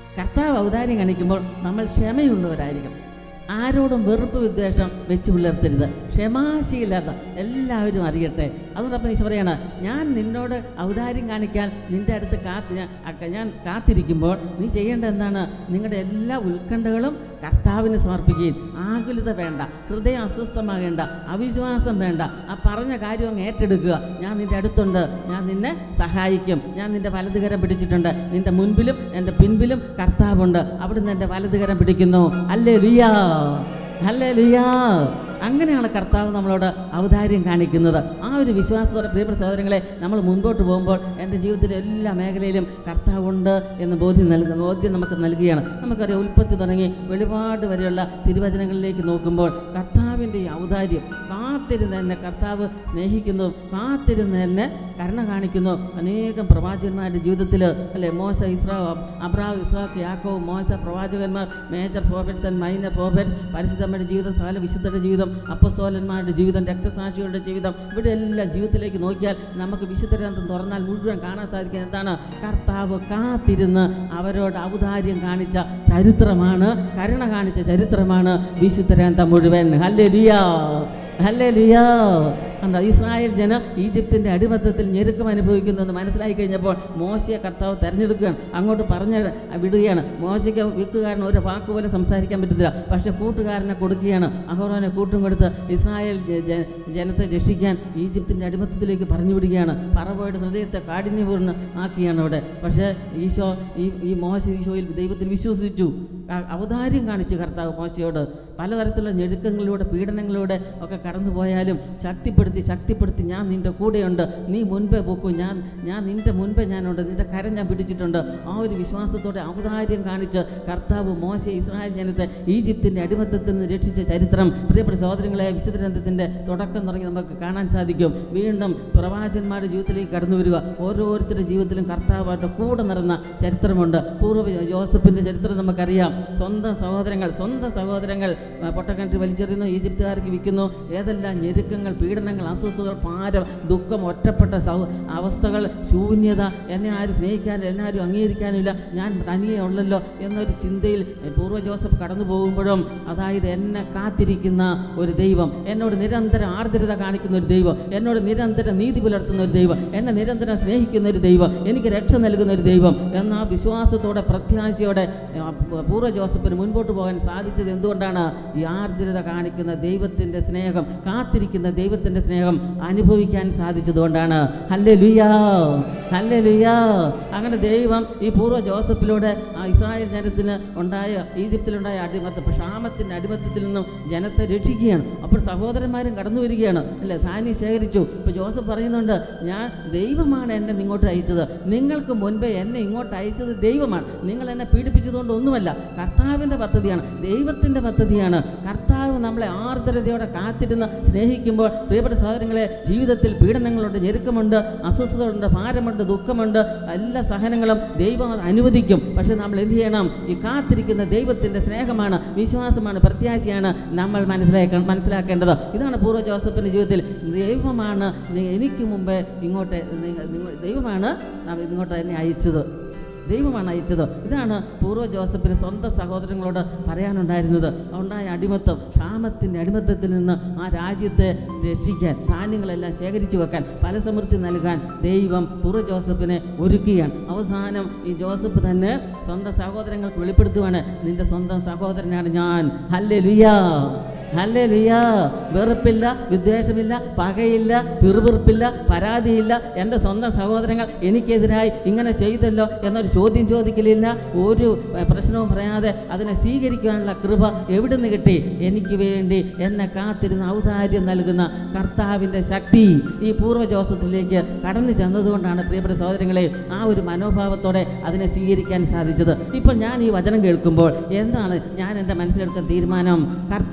S1: കർത്താവ് ഔദാര്യം കാണിക്കുമ്പോൾ നമ്മൾ ക്ഷമയുള്ളവരായിരിക്കണം ആരോടും വെറുപ്പ് വിദ്വേഷം വെച്ച് പുലർത്തരുത് ക്ഷമാശീലത എല്ലാവരും അറിയട്ടെ അതോടൊപ്പം ഈശോ പറയാണ് ഞാൻ നിന്നോട് ഔദാര്യം കാണിക്കാൻ നിന്റെ അടുത്ത് കാത്ത് ഞാൻ അക്ക- ഞാൻ കാത്തിരിക്കുമ്പോൾ നീ ചെയ്യേണ്ടത് എന്താണ് നിങ്ങളുടെ എല്ലാ ഉത്കണ്ഠകളും കർത്താവിന് സമർപ്പിക്കുകയും ആകുലത വേണ്ട ഹൃദയം അസ്വസ്ഥമാകേണ്ട അവിശ്വാസം വേണ്ട ആ പറഞ്ഞ കാര്യം അങ്ങ് ഏറ്റെടുക്കുക ഞാൻ നിന്റെ അടുത്തുണ്ട് ഞാൻ നിന്നെ സഹായിക്കും ഞാൻ നിന്റെ വലതുകരം പിടിച്ചിട്ടുണ്ട് നിന്റെ മുൻപിലും എൻ്റെ പിൻപിലും കർത്താവുണ്ട് അവിടുന്ന് എൻ്റെ വലതുകരം പിടിക്കുന്നു അല്ലേ ലിയാ അല്ലേ ലിയാ അങ്ങനെയാണ് കർത്താവ് നമ്മളോട് ഔദാര്യം കാണിക്കുന്നത് ആ ഒരു വിശ്വാസത്തോടെ പ്രിയപ്പെട്ട സഹോദരങ്ങളെ നമ്മൾ മുൻപോട്ട് പോകുമ്പോൾ എൻ്റെ ജീവിതത്തിലെ എല്ലാ മേഖലയിലും കർത്താവുണ്ട് എന്ന് ബോധ്യം നൽകുന്ന ബോധ്യം നമുക്ക് നൽകുകയാണ് നമുക്കറിയാം ഉൽപ്പത്തി തുടങ്ങി വെളിപാട് വരെയുള്ള തിരുവചനങ്ങളിലേക്ക് നോക്കുമ്പോൾ കർത്താവിൻ്റെ ഈ ഔദാര്യം കാത്തിരുന്ന് എന്നെ കർത്താവ് സ്നേഹിക്കുന്നു കാത്തിരുന്ന് എന്നെ കരുണ കാണിക്കുന്നു അനേകം പ്രവാചകന്മാരുടെ ജീവിതത്തിൽ അല്ലെ മോശ ഇസ്രാ അബ്രാഹ് ഇസ്ഹാഖ് യാക്കോവ് മോശ പ്രവാചകന്മാർ major prophets and minor prophets പരിശുദ്ധമ്മയുടെ ജീവിതം സകല വിശുദ്ധരുടെ ജീവിതം അപ്പസ്തോലന്മാരുടെ ജീവിതം രക്തസാക്ഷികളുടെ ജീവിതം ഇവിടെ എല്ലാം ജീവിതത്തിലേക്ക് നോക്കിയാൽ നമുക്ക് വിശുദ്ധരന്തം തുറന്നാൽ മുഴുവൻ കാണാൻ സാധിക്കുന്നത് എന്താണ് കർത്താവ് കാത്തിരുന്ന് അവരോട് ഔദാര്യം കാണിച്ച ചരിത്രമാണ് കരുണ കാണിച്ച ചരിത്രമാണ് വിശുദ്ധരന്തം മുഴുവൻ ഹല്ലേ ലിയാ ഹല്ലേ ലിയാ കണ്ടോ ഇസ്രായേൽ ജനം ഈജിപ്തിൻ്റെ അടിമത്തത്തിൽ ഞെരുക്കം അനുഭവിക്കുന്നെന്ന് മനസ്സിലായി കഴിഞ്ഞപ്പോൾ മോശയെ കർത്താവ് തെരഞ്ഞെടുക്കുകയാണ് അങ്ങോട്ട് പറഞ്ഞ് വിടുകയാണ് മോശയ്ക്ക് വിക്കുകാരൻ ഒരു വാക്ക് പോലും സംസാരിക്കാൻ പറ്റത്തില്ല പക്ഷേ കൂട്ടുകാരനെ കൊടുക്കുകയാണ് അഹോറോനെ കൂട്ടും കൊടുത്ത് ഇസ്രായേൽ ജ- ജ- ജനത്തെ രക്ഷിക്കാൻ ഈജിപ്തിൻ്റെ അടിമത്തത്തിലേക്ക് പറഞ്ഞു വിടുകയാണ് പറവോയുടെ ഹൃദയത്തെ കാഠിന്യപൂർണ്ണ ആക്കിയാണ് അവിടെ പക്ഷേ ഈശോ ഈ ഈ മോശ ഈശോയിൽ ദൈവത്തിൽ വിശ്വസിച്ചു ആ ഔദാര്യം കാണിച്ചു കർത്താവ് മോശയോട് പലതരത്തിലുള്ള ഞെരുക്കങ്ങളിലൂടെ പീഡനങ്ങളിലൂടെ ഒക്കെ കടന്നു പോയാലും ശക്തിപ്പെടുത്തി ശക്തിപ്പെടുത്തി ഞാൻ നിൻ്റെ കൂടെയുണ്ട് നീ മുൻപേ പോക്കൂ ഞാൻ ഞാൻ നിൻ്റെ മുൻപേ ഞാനുണ്ട് നിൻ്റെ കരം ഞാൻ പിടിച്ചിട്ടുണ്ട് ആ ഒരു വിശ്വാസത്തോടെ ഔദാര്യം കാണിച്ച് കർത്താവ് മോശ ഇസ്രായേൽ ജനത്തെ ഈജിപ്തിൻ്റെ അടിമത്തത്തിൽ നിന്ന് രക്ഷിച്ച ചരിത്രം പ്രിയപ്പെട്ട സഹോദരങ്ങളെ വിശുദ്ധ ഗ്രന്ഥത്തിൻ്റെ തുടക്കം തുടങ്ങി നമുക്ക് കാണാൻ സാധിക്കും വീണ്ടും പ്രവാചകന്മാരുടെ ജീവിതത്തിലേക്ക് കടന്നു വരിക ഓരോരുത്തരുടെ ജീവിതത്തിലും കർത്താവായിട്ട് കൂടെ നിറഞ്ഞ ചരിത്രമുണ്ട് പൂർവ്വ ജോസഫിൻ്റെ ചരിത്രം നമുക്കറിയാം സ്വന്തം സഹോദരങ്ങൾ സ്വന്തം സഹോദരങ്ങൾ ആ, പൊട്ടക്കിണറ്റ് വലിച്ചെറിയുന്നു ഈജിപ്തുകാർക്ക് വിൽക്കുന്നു ഏതെല്ലാം ഞെരുക്കങ്ങൾ പീഡനങ്ങൾ അസ്വസ്ഥതകൾ ഭാരം ദുഃഖം ഒറ്റപ്പെട്ട സൗ അവസ്ഥകൾ ശൂന്യത എന്നെ ആരും സ്നേഹിക്കാനും എന്നെ ആരും അംഗീകരിക്കാനുമില്ല ഞാൻ തനിയെ ഉള്ളല്ലോ എന്നൊരു ചിന്തയിൽ പൂർവ്വ ജോസഫ് കടന്നു പോകുമ്പോഴും അതായത് എന്നെ കാത്തിരിക്കുന്ന ഒരു ദൈവം എന്നോട് നിരന്തരം ആർദ്രത കാണിക്കുന്ന ഒരു ദൈവം എന്നോട് നിരന്തരം നീതി പുലർത്തുന്ന ഒരു ദൈവം എന്നെ നിരന്തരം സ്നേഹിക്കുന്ന ഒരു ദൈവം എനിക്ക് രക്ഷ നൽകുന്ന ഒരു ദൈവം എന്ന ആ വിശ്വാസത്തോടെ പ്രത്യാശയോടെ ആ, പൂർവ്വ ജോസഫിന് മുൻപോട്ട് പോകാൻ സാധിച്ചത് എന്തുകൊണ്ടാണ് ഈ ആർദ്രത കാണിക്കുന്ന ദൈവത്തിൻ്റെ സ്നേഹം കാത്തിരിക്കുന്ന ദൈവത്തിൻ്റെ സ്നേഹം അനുഭവിക്കാൻ സാധിച്ചതുകൊണ്ടാണ് ഹല്ലേ ലുയാ ഹല്ലേ ലുയാ അങ്ങനെ ദൈവം ഈ പൂർവ്വ ജോസഫിലൂടെ ആ ഇസ്രായേൽ ജനത്തിന് ഉണ്ടായ ഈജിപ്തിലുണ്ടായ അടിമത്തം ക്ഷാമത്തിൻ്റെ അടിമത്തത്തിൽ നിന്നും ജനത്തെ രക്ഷിക്കുകയാണ് അപ്പോൾ സഹോദരന്മാരും കടന്നു വരികയാണ് അല്ലേ ധാന്യം ശേഖരിച്ചു ഇപ്പോൾ ജോസഫ് പറയുന്നുണ്ട് ഞാൻ ദൈവമാണ് എന്നെ ഇങ്ങോട്ട് അയച്ചത് നിങ്ങൾക്ക് മുൻപേ എന്നെ ഇങ്ങോട്ട് അയച്ചത് ദൈവമാണ് നിങ്ങൾ എന്നെ പീഡിപ്പിച്ചതുകൊണ്ട് ഒന്നുമല്ല കർത്താവിൻ്റെ പദ്ധതിയാണ് ദൈവത്തിൻ്റെ പദ്ധതിയാണ് കർത്താവ് നമ്മളെ ആർദ്രതയോടെ കാത്തിരുന്ന് സ്നേഹിക്കുമ്പോൾ പ്രിയപ്പെട്ട സഹോദരങ്ങളെ ജീവിതത്തിൽ പീഡനങ്ങളുണ്ട് ഞെരുക്കമുണ്ട് അസ്വസ്ഥതയുണ്ട് ഭാരമുണ്ട് ദുഃഖമുണ്ട് എല്ലാ സഹനങ്ങളും ദൈവം അത് അനുവദിക്കും പക്ഷെ നമ്മൾ എന്ത് ചെയ്യണം ഈ കാത്തിരിക്കുന്ന ദൈവത്തിൻ്റെ സ്നേഹമാണ് വിശ്വാസമാണ് പ്രത്യാശയാണ് നമ്മൾ മനസ്സിലാക്ക മനസ്സിലാക്കേണ്ടത് ഇതാണ് പൂർവ്വ ജോസഫിൻ്റെ ജീവിതത്തിൽ ദൈവമാണ് നി- എനിക്ക് മുമ്പേ ഇങ്ങോട്ട് നിങ്ങ- നിങ്ങ- ദൈവമാണ് നാം ഇങ്ങോട്ട് എന്നെ അയച്ചത് ദൈവമാണ് അയച്ചത് ഇതാണ് പൂർവ്വ ജോസഫിന് സ്വന്തം സഹോദരങ്ങളോട് പറയാനുണ്ടായിരുന്നത് ഉണ്ടായ അടിമത്തം ക്ഷാമത്തിൻ്റെ അടിമത്തത്തിൽ നിന്ന് ആ രാജ്യത്തെ രക്ഷിക്കാൻ ധാന്യങ്ങളെല്ലാം ശേഖരിച്ചു വെക്കാൻ ഫലസമൃദ്ധി നൽകാൻ ദൈവം പൂർവ്വ ജോസഫിനെ ഒരുക്കുകയാണ് അവസാനം ഈ ജോസഫ് തന്നെ സ്വന്തം സഹോദരങ്ങൾക്ക് വെളിപ്പെടുത്തുവാണ് നിന്റെ സ്വന്തം സഹോദരനാണ് ഞാൻ ഹല്ലേ ലുയാ ഹല്ലേ ലുയാ വെറുപ്പില്ല വിദ്വേഷമില്ല പകയില്ല പിറുപിറുപ്പില്ല പരാതിയില്ല എൻ്റെ സ്വന്തം സഹോദരങ്ങൾ എനിക്കെതിരായി ഇങ്ങനെ ചെയ്തല്ലോ എന്നൊരു ചോദ്യം ചോദിക്കലില്ല ഒരു ഏ, പ്രശ്നവും പറയാതെ അതിനെ സ്വീകരിക്കാനുള്ള കൃപ എവിടുന്ന് കിട്ടി എനിക്ക് വേണ്ടി എന്നെ കാത്തിരുന്ന ഔദാര്യം നൽകുന്ന കർത്താവിൻ്റെ ശക്തി ഈ പൂർവ്വ ജോസഫിലേക്ക് കടന്നു ചെന്നതുകൊണ്ടാണ് പ്രിയപ്പെട്ട സഹോദരങ്ങളെ ആ ഒരു മനോഭാവത്തോടെ അതിനെ സ്വീകരിക്കാൻ സാധിച്ചത് ഇപ്പോൾ ഞാൻ ഈ വചനം കേൾക്കുമ്പോൾ എന്താണ് ഞാൻ എൻ്റെ മനസ്സിലെടുക്കുന്ന തീരുമാനം കർത്താവ് എന്നെ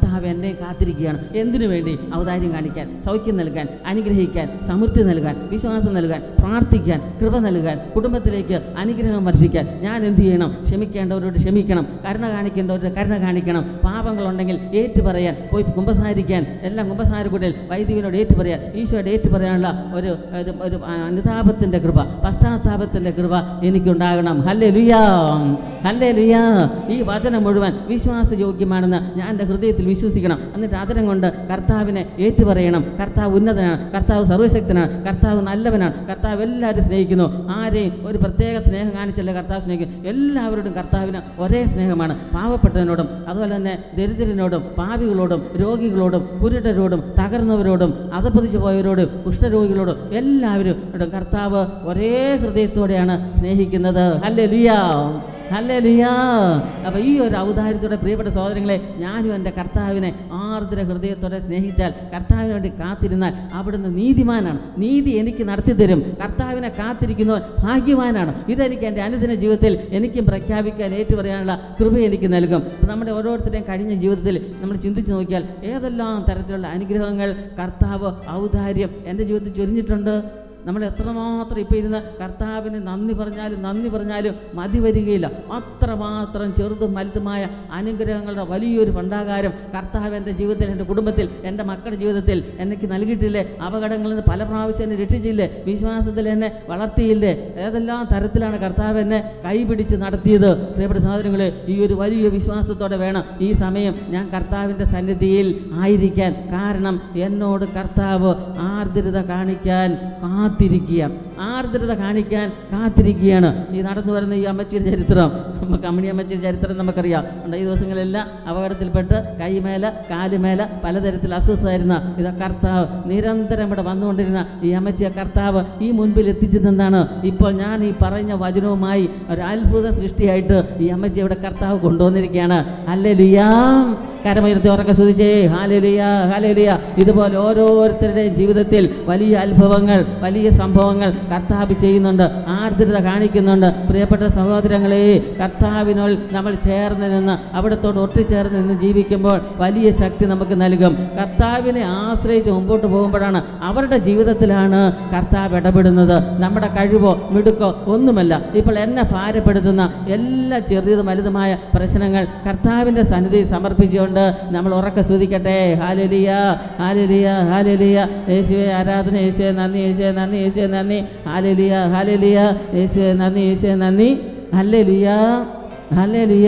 S1: എന്നെ കാത്തിരിക്കുകയാണ് എന്തിനു വേണ്ടി ഔദാര്യം കാണിക്കാൻ സൗഖ്യം നൽകാൻ അനുഗ്രഹിക്കാൻ സമൃദ്ധി നൽകാൻ വിശ്വാസം നൽകാൻ പ്രാർത്ഥിക്കാൻ കൃപ നൽകാൻ കുടുംബത്തിലേക്ക് അനുഗ്രഹം വർഷിക്കാൻ ഞാൻ എന്ത് ചെയ്യണം ക്ഷമിക്കേണ്ടവരോട് ക്ഷമിക്കണം കരുണ കാണിക്കേണ്ടവരോട് കരുണ കാണിക്കണം പാപങ്ങളുണ്ടെങ്കിൽ ഏറ്റു പറയാൻ പോയി കുമ്പസാരിക്കാൻ എല്ലാം കുമ്പസാരക്കൂടിൽ വൈദികനോട് ഏറ്റു പറയാൻ ഈശോയുടെ ഏറ്റു പറയാനുള്ള ഒരു ഒരു ഒരു അനുതാപത്തിൻ്റെ കൃപ പശ്ചാത്താപത്തിൻ്റെ കൃപ എനിക്കുണ്ടാകണം ഹല്ലേ ലുയാ ഹല്ലേ ലുയാ ഈ വചനം മുഴുവൻ വിശ്വാസയോഗ്യമാണെന്ന് ഞാൻ എൻ്റെ ഹൃദയത്തിൽ വിശ്വസിക്കണം എന്നിട്ട് അതിരം കൊണ്ട് കർത്താവിനെ ഏറ്റുപറയണം കർത്താവ് ഉന്നതനാണ് കർത്താവ് സർവശക്തനാണ് കർത്താവ് നല്ലവനാണ് കർത്താവ് എല്ലാവരും സ്നേഹിക്കുന്നു ആരെയും ഒരു പ്രത്യേക സ്നേഹം കാണിച്ചല്ല കർത്താവ് സ്നേഹിക്കും എല്ലാവരോടും കർത്താവിന് ഒരേ സ്നേഹമാണ് പാവപ്പെട്ടവനോടും അതുപോലെ തന്നെ ദരിദ്രനോടും പാവികളോടും രോഗികളോടും കുരുടരോടും തകർന്നവരോടും അതപ്പതിച്ചു പോയവരോടും കുഷ്ഠരോഗികളോടും എല്ലാവരും കർത്താവ് ഒരേ ഹൃദയത്തോടെയാണ് സ്നേഹിക്കുന്നത് അല്ലേ ലിയാ അല്ലേ ലിയാ അപ്പോൾ ഈ ഒരു ഔദാര്യത്തോടെ പ്രിയപ്പെട്ട സഹോദരങ്ങളെ ഞാനും എൻ്റെ കർത്താവിനെ ആർദ്ര ഹൃദയത്തോടെ സ്നേഹിച്ചാൽ കർത്താവിന് വേണ്ടി കാത്തിരുന്നാൽ അവിടുന്ന് നീതിമാനാണ് നീതി എനിക്ക് നടത്തി തരും കർത്താവിനെ കാത്തിരിക്കുന്നവൻ ഭാഗ്യവാനാണ് ഇതെനിക്ക് എൻ്റെ അനുദിന ജീവിതത്തിൽ എനിക്കും പ്രഖ്യാപിക്കാൻ ഏറ്റുപറയാനുള്ള കൃപ എനിക്ക് നൽകും ഇപ്പം നമ്മുടെ ഓരോരുത്തരുടെയും കഴിഞ്ഞ ജീവിതത്തിൽ നമ്മൾ ചിന്തിച്ച് നോക്കിയാൽ ഏതെല്ലാം തരത്തിലുള്ള അനുഗ്രഹങ്ങൾ കർത്താവ് ഔദാര്യം എൻ്റെ ജീവിതത്തിൽ ചൊരിഞ്ഞിട്ടുണ്ട് നമ്മൾ എത്രമാത്രം ഇപ്പോൾ ഇരുന്ന് കർത്താവിന് നന്ദി പറഞ്ഞാലും നന്ദി പറഞ്ഞാലും മതി വരികയില്ല അത്രമാത്രം ചെറുതും വലുതുമായ അനുഗ്രഹങ്ങളുടെ വലിയൊരു ഭണ്ഡാകാരം കർത്താവ് എൻ്റെ ജീവിതത്തിൽ എൻ്റെ കുടുംബത്തിൽ എൻ്റെ മക്കളുടെ ജീവിതത്തിൽ എനിക്ക് നൽകിയിട്ടില്ലേ അപകടങ്ങളിൽ നിന്ന് പല പ്രാവശ്യം എന്നെ രക്ഷിച്ചില്ലേ വിശ്വാസത്തിൽ എന്നെ വളർത്തിയില്ലേ ഏതെല്ലാം തരത്തിലാണ് കർത്താവ് എന്നെ കൈപിടിച്ച് നടത്തിയത് പ്രിയപ്പെട്ട സഹോദരങ്ങളെ ഈ ഒരു വലിയ വിശ്വാസത്തോടെ വേണം ഈ സമയം ഞാൻ കർത്താവിൻ്റെ സന്നിധിയിൽ ആയിരിക്കാൻ കാരണം എന്നോട് കർത്താവ് ആർദ്രത കാണിക്കാൻ കാത്തിരിക്കുക ആർദ്രത കാണിക്കാൻ കാത്തിരിക്കുകയാണ് ഈ നടന്നു വരുന്ന ഈ അമ്മച്ചിയുടെ ചരിത്രം നമുക്ക് അമ്മണി അമ്മച്ചിയുടെ ചരിത്രം നമുക്കറിയാം ഉണ്ട് ഈ ദിവസങ്ങളെല്ലാം അപകടത്തിൽപ്പെട്ട് കൈമേല കാലുമേല പലതരത്തിൽ അസ്വസ്ഥമായിരുന്ന ഇത് കർത്താവ് നിരന്തരം ഇവിടെ വന്നുകൊണ്ടിരുന്ന ഈ അമ്മച്ചിയെ കർത്താവ് ഈ മുൻപിൽ എത്തിച്ചു നിന്നാണ് ഇപ്പോൾ ഞാൻ ഈ പറഞ്ഞ വചനവുമായി ഒരു അത്ഭുത സൃഷ്ടിയായിട്ട് ഈ അമ്മച്ചി ഇവിടെ കർത്താവ് കൊണ്ടുവന്നിരിക്കുകയാണ് അല്ലേ ലുയാം കരമുയർത്തി ഉറക്കെ സ്തുതിച്ചേ ഹാലലിയ ഹാലലിയ ഇതുപോലെ ഓരോരുത്തരുടെയും ജീവിതത്തിൽ വലിയ അനുഭവങ്ങൾ വലിയ സംഭവങ്ങൾ കർത്താവ് ചെയ്യുന്നുണ്ട് ആർദ്രത കാണിക്കുന്നുണ്ട് പ്രിയപ്പെട്ട സഹോദരങ്ങളെ കർത്താവിനോട് നമ്മൾ ചേർന്ന് നിന്ന് അവിടത്തോട് ഒട്ടിച്ചേർന്ന് നിന്ന് ജീവിക്കുമ്പോൾ വലിയ ശക്തി നമുക്ക് നൽകും കർത്താവിനെ ആശ്രയിച്ച് മുമ്പോട്ട് പോകുമ്പോഴാണ് അവരുടെ ജീവിതത്തിലാണ് കർത്താവ് ഇടപെടുന്നത് നമ്മുടെ കഴിവോ മിടുക്കോ ഒന്നുമല്ല ഇപ്പോൾ എന്നെ ഭാരപ്പെടുത്തുന്ന എല്ലാ ചെറിയതും വലുതുമായ പ്രശ്നങ്ങൾ കർത്താവിൻ്റെ സന്നിധി സമർപ്പിച്ചുകൊണ്ട് നമ്മൾ ഉറക്കെ സ്തുതിക്കട്ടെ ഹാലലിയ ഹാലലിയ ഹാലലിയ യേശുവെ ആരാധന യേശുവെ നന്ദി യേശുവെ നന്ദി യേശുവെ നന്ദി ഹാലലിയ ഹാലലിയ യേശുവെ നന്ദി യേശുവെ നന്ദി ഹല്ലേലിയ ഹല്ലേലിയ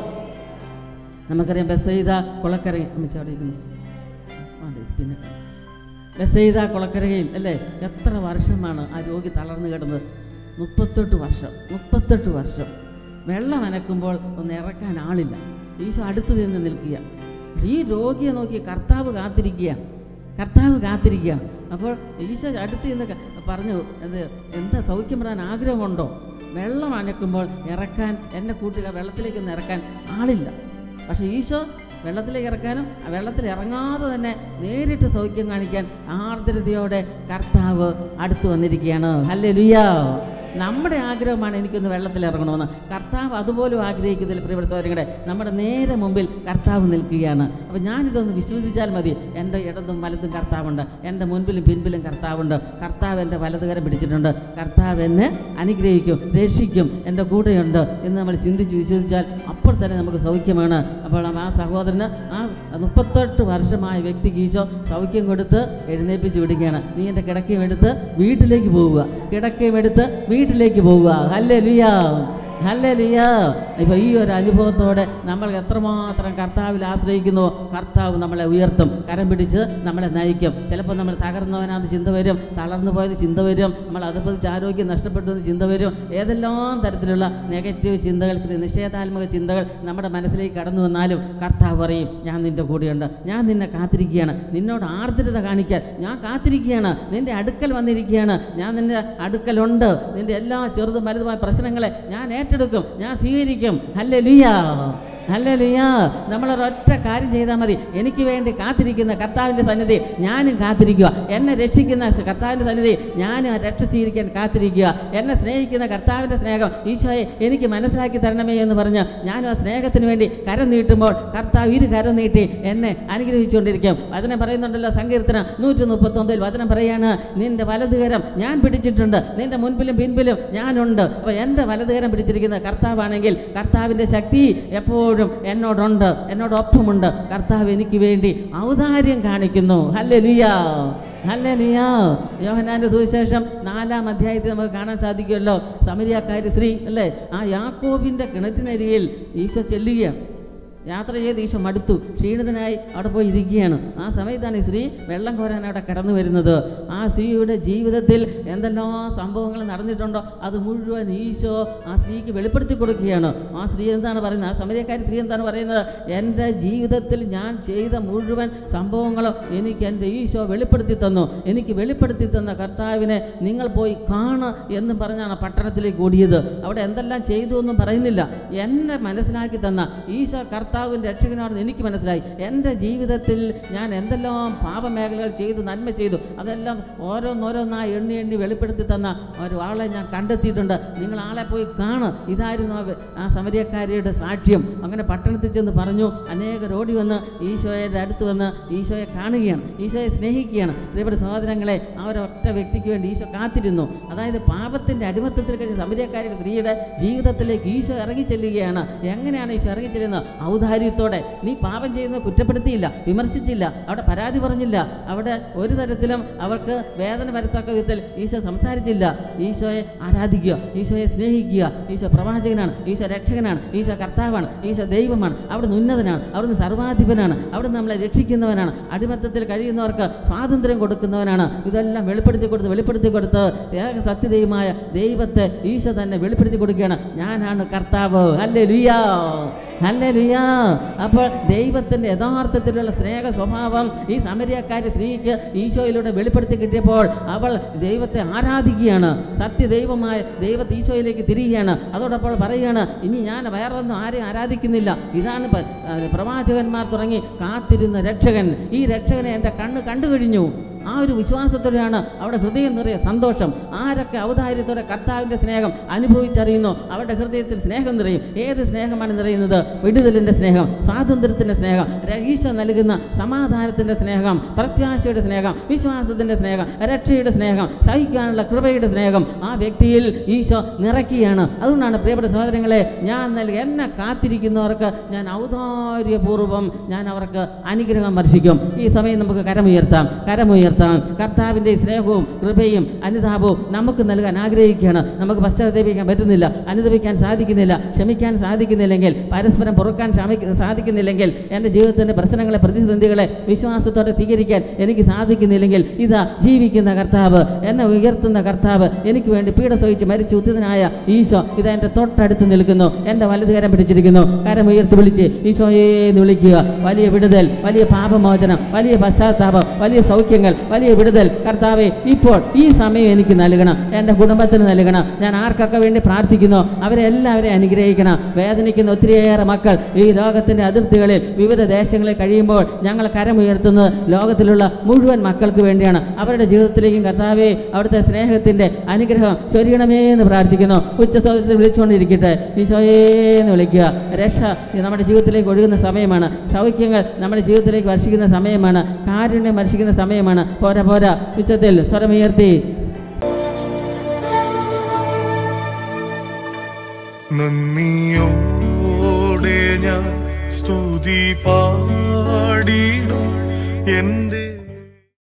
S1: നമുക്കറിയാം ബസ്സെയ്ത കുളക്കര അമ്മച്ചി അവിടെ ഇരിക്കുന്നു ആ, ദേ, പിന്നെ ബസ്സെയ്ത കുളക്കരയിൽ അല്ലേ എത്ര വർഷമാണ് ആ രോഗി തളർന്നു കിടന്നത് മുപ്പത്തെട്ട് വർഷം മുപ്പത്തെട്ട് വർഷം വെള്ളം അനക്കുമ്പോൾ ഒന്ന് ഇറക്കാൻ ആളില്ല ഈശോ അടുത്ത് നിന്ന് നിൽക്കുക ഈ രോഗിയെ നോക്കി കർത്താവ് കാത്തിരിക്കുക കർത്താവ് കാത്തിരിക്കുക അപ്പോൾ ഈശോ അടുത്ത് നിന്ന് ക- പറഞ്ഞു അത് എന്താ സൗഖ്യം വരാൻ ആഗ്രഹമുണ്ടോ വെള്ളം അനക്കുമ്പോൾ ഇറക്കാൻ എന്നെ കൂട്ടുക വെള്ളത്തിലേക്കൊന്ന് ഇറക്കാൻ ആളില്ല പക്ഷേ ഈശോ വെള്ളത്തിലേക്ക് ഇറക്കാനും ആ വെള്ളത്തിൽ ഇറങ്ങാതെ തന്നെ നേരിട്ട് സൗഖ്യം കാണിക്കാൻ ആർദ്രതയോടെ കർത്താവ് അടുത്ത് വന്നിരിക്കുകയാണ് അല്ലേ ലുയാ നമ്മുടെ ആഗ്രഹമാണ് എനിക്കൊന്ന് വെള്ളത്തിൽ ഇറങ്ങണമെന്ന് കർത്താവ് അതുപോലും ആഗ്രഹിക്കുന്നില്ല പ്രിയപ്പെട്ട സഹോദരങ്ങളെ നമ്മുടെ നേരെ മുമ്പിൽ കർത്താവ് നിൽക്കുകയാണ് അപ്പോൾ ഞാനിതൊന്ന് വിശ്വസിച്ചാൽ മതി എൻ്റെ ഇടതും വലതും കർത്താവുണ്ട് എൻ്റെ മുൻപിലും പിൻപിലും കർത്താവുണ്ട് കർത്താവ് എൻ്റെ വലതുകരം പിടിച്ചിട്ടുണ്ട് കർത്താവ് എന്നെ അനുഗ്രഹിക്കും രക്ഷിക്കും എൻ്റെ കൂടെയുണ്ട് എന്ന് നമ്മൾ ചിന്തിച്ച് വിശ്വസിച്ചാൽ അപ്പോൾ തന്നെ നമുക്ക് സൗഖ്യമാണ് അപ്പോൾ ആ സഹോദരന് ആ മുപ്പത്തെട്ട് വർഷമായ വ്യക്തിക്ക് ഈശോ സൗഖ്യം കൊടുത്ത് എഴുന്നേൽപ്പിച്ച് വിടുകയാണ് നീ എൻ്റെ കിടക്കയും എടുത്ത് വീട്ടിലേക്ക് പോവുക കിടക്കയും എടുത്ത് വീട്ടിലേക്ക് പോവുക ഹല്ലേ ലുയാ ഹല്ലേ ലുയാ ഇപ്പോൾ ഈ ഒരു അനുഭവത്തോടെ നമ്മൾ എത്രമാത്രം കർത്താവിൽ ആശ്രയിക്കുന്നുവോ കർത്താവ് നമ്മളെ ഉയർത്തും കരം പിടിച്ച് നമ്മളെ നയിക്കും ചിലപ്പോൾ നമ്മൾ തകർന്നവനാന്ന് ചിന്ത വരും തളർന്നു പോയത് ചിന്ത വരും നമ്മൾ അതുപതിച്ച് ആരോഗ്യം നഷ്ടപ്പെട്ടു എന്ന് ചിന്ത വരും ഏതെല്ലാം തരത്തിലുള്ള നെഗറ്റീവ് ചിന്തകൾ നിഷേധാത്മക ചിന്തകൾ നമ്മുടെ മനസ്സിലേക്ക് കടന്നു വന്നാലും കർത്താവ് പറയും ഞാൻ നിൻ്റെ കൂടെയുണ്ട് ഞാൻ നിന്നെ കാത്തിരിക്കുകയാണ് നിന്നോട് ആർദ്രത കാണിക്കാൻ ഞാൻ കാത്തിരിക്കുകയാണ് നിൻ്റെ അടുക്കൽ വന്നിരിക്കുകയാണ് ഞാൻ നിൻ്റെ അടുക്കലുണ്ട് നിൻ്റെ എല്ലാ ചെറുതും വലുതുമായ പ്രശ്നങ്ങളെ ഞാൻ ഏറ്റെടുക്കും ഞാൻ സ്വീകരിക്കും അല്ലേ ലുയാ ഹല്ലേലൂയാ നമ്മളൊരൊറ്റ കാര്യം ചെയ്താൽ മതി എനിക്ക് വേണ്ടി കാത്തിരിക്കുന്ന കർത്താവിൻ്റെ സന്നിധി ഞാനും കാത്തിരിക്കുക എന്നെ രക്ഷിക്കുന്ന കർത്താവിൻ്റെ സന്നിധി ഞാനും ആ രക്ഷ സ്വീകരിക്കാൻ കാത്തിരിക്കുക എന്നെ സ്നേഹിക്കുന്ന കർത്താവിൻ്റെ സ്നേഹം ഈശോയെ എനിക്ക് മനസ്സിലാക്കി തരണമേ എന്ന് പറഞ്ഞ് ഞാനും ആ സ്നേഹത്തിന് വേണ്ടി കരം നീട്ടുമ്പോൾ കർത്താവ് ഇരു കരം നീട്ടി എന്നെ അനുഗ്രഹിച്ചുകൊണ്ടിരിക്കും വചനം പറയുന്നുണ്ടല്ലോ സങ്കീർത്തനം നൂറ്റി മുപ്പത്തൊമ്പതിൽ വചനം പറയാണ് നിന്റെ വലതുകരം ഞാൻ പിടിച്ചിട്ടുണ്ട് നിന്റെ മുൻപിലും പിൻപിലും ഞാനുണ്ട് അപ്പോൾ എൻ്റെ വലതുകരം പിടിച്ചിരിക്കുന്ന കർത്താവാണെങ്കിൽ കർത്താവിൻ്റെ ശക്തി എപ്പോഴും എന്നോടുണ്ട് എന്നോടൊപ്പമുണ്ട് കർത്താവ് എനിക്ക് വേണ്ടി ഔദാര്യം കാണിക്കുന്നു ഹല്ലേ ലുയാ ഹല്ലേ ലുയാ യോഹനാന്റെ സുവിശേഷം നാലാം അധ്യായത്തിൽ നമുക്ക് കാണാൻ സാധിക്കുമല്ലോ സമരിയാക്കാരി സ്ത്രീ അല്ലേ ആ യാക്കോബിൻ്റെ കിണറ്റിനരികിൽ ഈശോ ചെല്ലുകയാണ് യാത്ര ചെയ്ത് ഈശോ മടുത്തു ക്ഷീണിതനായി അവിടെ പോയി ഇരിക്കുകയാണ് ആ സമയത്താണ് ഈ സ്ത്രീ വെള്ളം കോരാൻ അവിടെ കടന്നു വരുന്നത് ആ സ്ത്രീയുടെ ജീവിതത്തിൽ എന്തെല്ലാം സംഭവങ്ങൾ നടന്നിട്ടുണ്ടോ അത് മുഴുവൻ ഈശോ ആ സ്ത്രീക്ക് വെളിപ്പെടുത്തി കൊടുക്കുകയാണ് ആ സ്ത്രീ എന്താണ് പറയുന്നത് ആ സമയക്കാരി സ്ത്രീ എന്താണ് പറയുന്നത് എൻ്റെ ജീവിതത്തിൽ ഞാൻ ചെയ്ത മുഴുവൻ സംഭവങ്ങളും എനിക്ക് എൻ്റെ ഈശോ വെളിപ്പെടുത്തി തന്നു എനിക്ക് വെളിപ്പെടുത്തി തന്ന കർത്താവിനെ നിങ്ങൾ പോയി കാണ് എന്ന് പറഞ്ഞാണ് പട്ടണത്തിലേക്ക് ഓടിയത് അവിടെ എന്തെല്ലാം ചെയ്തു എന്നും പറയുന്നില്ല എന്നെ മനസ്സിലാക്കി തന്ന ഈശോ കർത്താവിൻ്റെ രക്ഷകനാണെന്ന് എനിക്ക് മനസ്സിലായി എൻ്റെ ജീവിതത്തിൽ ഞാൻ എന്തെല്ലാം പാപമേഖലകൾ ചെയ്തു നന്മ ചെയ്തു അതെല്ലാം ഓരോന്നോരോന്നായി എണ്ണി എണ്ണി വെളിപ്പെടുത്തി തന്ന ഒരു ആളെ ഞാൻ കണ്ടെത്തിയിട്ടുണ്ട് നിങ്ങൾ ആളെ പോയി കാണ് ഇതായിരുന്നു ആ വെ- ആ സമരിയക്കാരിയുടെ സാക്ഷ്യം അങ്ങനെ പട്ടണത്തിൽ ചെന്ന് പറഞ്ഞു അനേകർ ഓടി വന്ന് ഈശോയുടെ അടുത്ത് വന്ന് ഈശോയെ കാണുകയാണ് ഈശോയെ സ്നേഹിക്കുകയാണ് പ്രിയപ്പെട്ട സഹോദരങ്ങളെ ആ ഒരൊറ്റ വ്യക്തിക്ക് വേണ്ടി ഈശോ കാത്തിരുന്നു അതായത് പാപത്തിൻ്റെ അടിമത്തത്തിൽ കഴിഞ്ഞ സമരിയക്കാരിയുടെ സ്ത്രീയുടെ ജീവിതത്തിലേക്ക് ഈശോ ഇറങ്ങി ചെല്ലുകയാണ് എങ്ങനെയാണ് ഈശോ ഇറങ്ങി ചെല്ലുന്നത് ഔദാര്യത്തോടെ നീ പാപം ചെയ്യുന്നത് കുറ്റപ്പെടുത്തിയില്ല വിമർശിച്ചില്ല അവിടെ പരാതി പറഞ്ഞില്ല അവിടെ ഒരു തരത്തിലും അവർക്ക് വേദന വരുത്തക്ക വിധത്തിൽ ഈശോ സംസാരിച്ചില്ല ഈശോയെ ആരാധിക്കുക ഈശോയെ സ്നേഹിക്കുക ഈശോ പ്രവാചകനാണ് ഈശോ രക്ഷകനാണ് ഈശോ കർത്താവാണ് ഈശോ ദൈവമാണ് അവിടുന്ന് ഉന്നതനാണ് അവിടുന്ന് സർവാധിപനാണ് അവിടുന്ന് നമ്മളെ രക്ഷിക്കുന്നവനാണ് അടിമത്തത്തിൽ കഴിയുന്നവർക്ക് സ്വാതന്ത്ര്യം കൊടുക്കുന്നവനാണ് ഇതെല്ലാം വെളിപ്പെടുത്തി കൊടുത്ത് വെളിപ്പെടുത്തി കൊടുത്ത് ഏക സത്യദൈവമായ ദൈവത്തെ ഈശോ തന്നെ വെളിപ്പെടുത്തി കൊടുക്കുകയാണ് ഞാനാണ് കർത്താവ് അല്ലേ ലുയാ അല്ലേ ലുയാ അപ്പോൾ ദൈവത്തിൻ്റെ യഥാർത്ഥത്തിലുള്ള സ്നേഹ സ്വഭാവം ഈ സമരിയക്കാരി സ്ത്രീക്ക് ഈശോയിലൂടെ വെളിപ്പെടുത്തി കിട്ടിയപ്പോൾ അവൾ ദൈവത്തെ ആരാധിക്കുകയാണ് സത്യദൈവമായ ദൈവത്തെ ഈശോയിലേക്ക് തിരികുകയാണ് അതോടൊപ്പം പറയുകയാണ് ഇനി ഞാൻ വേറൊന്നും ആരെയും ആരാധിക്കുന്നില്ല ഇതാണ് പ- ആ, പ്രവാചകന്മാർ തുടങ്ങി കാത്തിരുന്ന രക്ഷകൻ ഈ രക്ഷകനെ എൻ്റെ കണ്ണ് കണ്ടു കഴിഞ്ഞു ആ ഒരു വിശ്വാസത്തോടെയാണ് അവിടെ ഹൃദയം നിറയെ സന്തോഷം ആരൊക്കെ ഔദാര്യത്തോടെ കർത്താവിൻ്റെ സ്നേഹം അനുഭവിച്ചറിയുന്നു അവരുടെ ഹൃദയത്തിൽ സ്നേഹം നിറയും ഏത് സ്നേഹമാണ് നിറയുന്നത് വിടുതലിൻ്റെ സ്നേഹം സ്വാതന്ത്ര്യത്തിൻ്റെ സ്നേഹം ര- ഈശോ നൽകുന്ന സമാധാനത്തിൻ്റെ സ്നേഹം പ്രത്യാശയുടെ സ്നേഹം വിശ്വാസത്തിൻ്റെ സ്നേഹം രക്ഷയുടെ സ്നേഹം സഹിക്കാനുള്ള കൃപയുടെ സ്നേഹം ആ വ്യക്തിയിൽ ഈശോ നിറയ്ക്കുകയാണ് അതുകൊണ്ടാണ് പ്രിയപ്പെട്ട സഹോദരങ്ങളെ ഞാൻ നൽകി എന്നെ കാത്തിരിക്കുന്നവർക്ക് ഞാൻ ഔദാര്യപൂർവ്വം ഞാൻ അവർക്ക് അനുഗ്രഹം വർഷിക്കും ഈ സമയം നമുക്ക് കരമുയർത്താം കരമുയർത്താം കർത്താവിൻ്റെ സ്നേഹവും കൃപയും അനുതാപവും നമുക്ക് നൽകാൻ ആഗ്രഹിക്കുകയാണ് നമുക്ക് പശ്ചാത്തപിക്കാൻ പറ്റുന്നില്ല അനുദപിക്കാൻ സാധിക്കുന്നില്ല ക്ഷമിക്കാൻ സാധിക്കുന്നില്ലെങ്കിൽ പരസ്പരം പൊറുക്കാൻ ശ്രമിക്ക സാധിക്കുന്നില്ലെങ്കിൽ എൻ്റെ ജീവിതത്തിൻ്റെ പ്രശ്നങ്ങളെ പ്രതിസന്ധികളെ വിശ്വാസത്തോടെ സ്വീകരിക്കാൻ എനിക്ക് സാധിക്കുന്നില്ലെങ്കിൽ ഇതാ ജീവിക്കുന്ന കർത്താവ് എന്നെ ഉയർത്തുന്ന കർത്താവ് എനിക്ക് വേണ്ടി പീഡ സഹിച്ച് മരിച്ചു ഉത്തിതനായ ഈശോ ഇതാ എൻ്റെ തൊട്ടടുത്ത് നിൽക്കുന്നു എൻ്റെ വലതുകരം പിടിച്ചിരിക്കുന്നു കരം ഉയർത്തി വിളിച്ച് ഈശോയെ എന്ന് വിളിക്കുക വലിയ വിടുതൽ വലിയ പാപമോചനം വലിയ പശ്ചാത്താപം വലിയ സൗഖ്യങ്ങൾ വലിയ വിടുതൽ കർത്താവെ ഇപ്പോൾ ഈ സമയം എനിക്ക് നൽകണം എൻ്റെ കുടുംബത്തിന് നൽകണം ഞാൻ ആർക്കൊക്കെ വേണ്ടി പ്രാർത്ഥിക്കുന്നു അവരെ എല്ലാവരെയും അനുഗ്രഹിക്കണം വേദനിക്കുന്ന ഒത്തിരിയേറെ മക്കൾ ഈ ലോകത്തിൻ്റെ അതിർത്തികളിൽ വിവിധ ദേശങ്ങളിൽ കഴിയുമ്പോൾ ഞങ്ങൾ കരമുയർത്തുന്നത് ലോകത്തിലുള്ള മുഴുവൻ മക്കൾക്ക് വേണ്ടിയാണ് അവരുടെ ജീവിതത്തിലേക്കും കർത്താവെ അവിടുത്തെ സ്നേഹത്തിൻ്റെ അനുഗ്രഹം ചൊരിയണമേ എന്ന് പ്രാർത്ഥിക്കുന്നു ഉച്ചസ്വരത്തിൽ വിളിച്ചുകൊണ്ടിരിക്കട്ടെ ഈശോയേ എന്ന് വിളിക്കുക രക്ഷ ഇത് നമ്മുടെ ജീവിതത്തിലേക്ക് ഒഴുകുന്ന സമയമാണ് സൗഖ്യങ്ങൾ നമ്മുടെ ജീവിതത്തിലേക്ക് വർഷിക്കുന്ന സമയമാണ് കാരുണ്യം വർഷിക്കുന്ന സമയമാണ് പോരാ പോരാ ഉച്ചത്തിൽ സ്വരമുയർത്തി
S2: നന്ദിയോടെ ഞാൻ സ്തുതി പാടിടും എൻ്റെ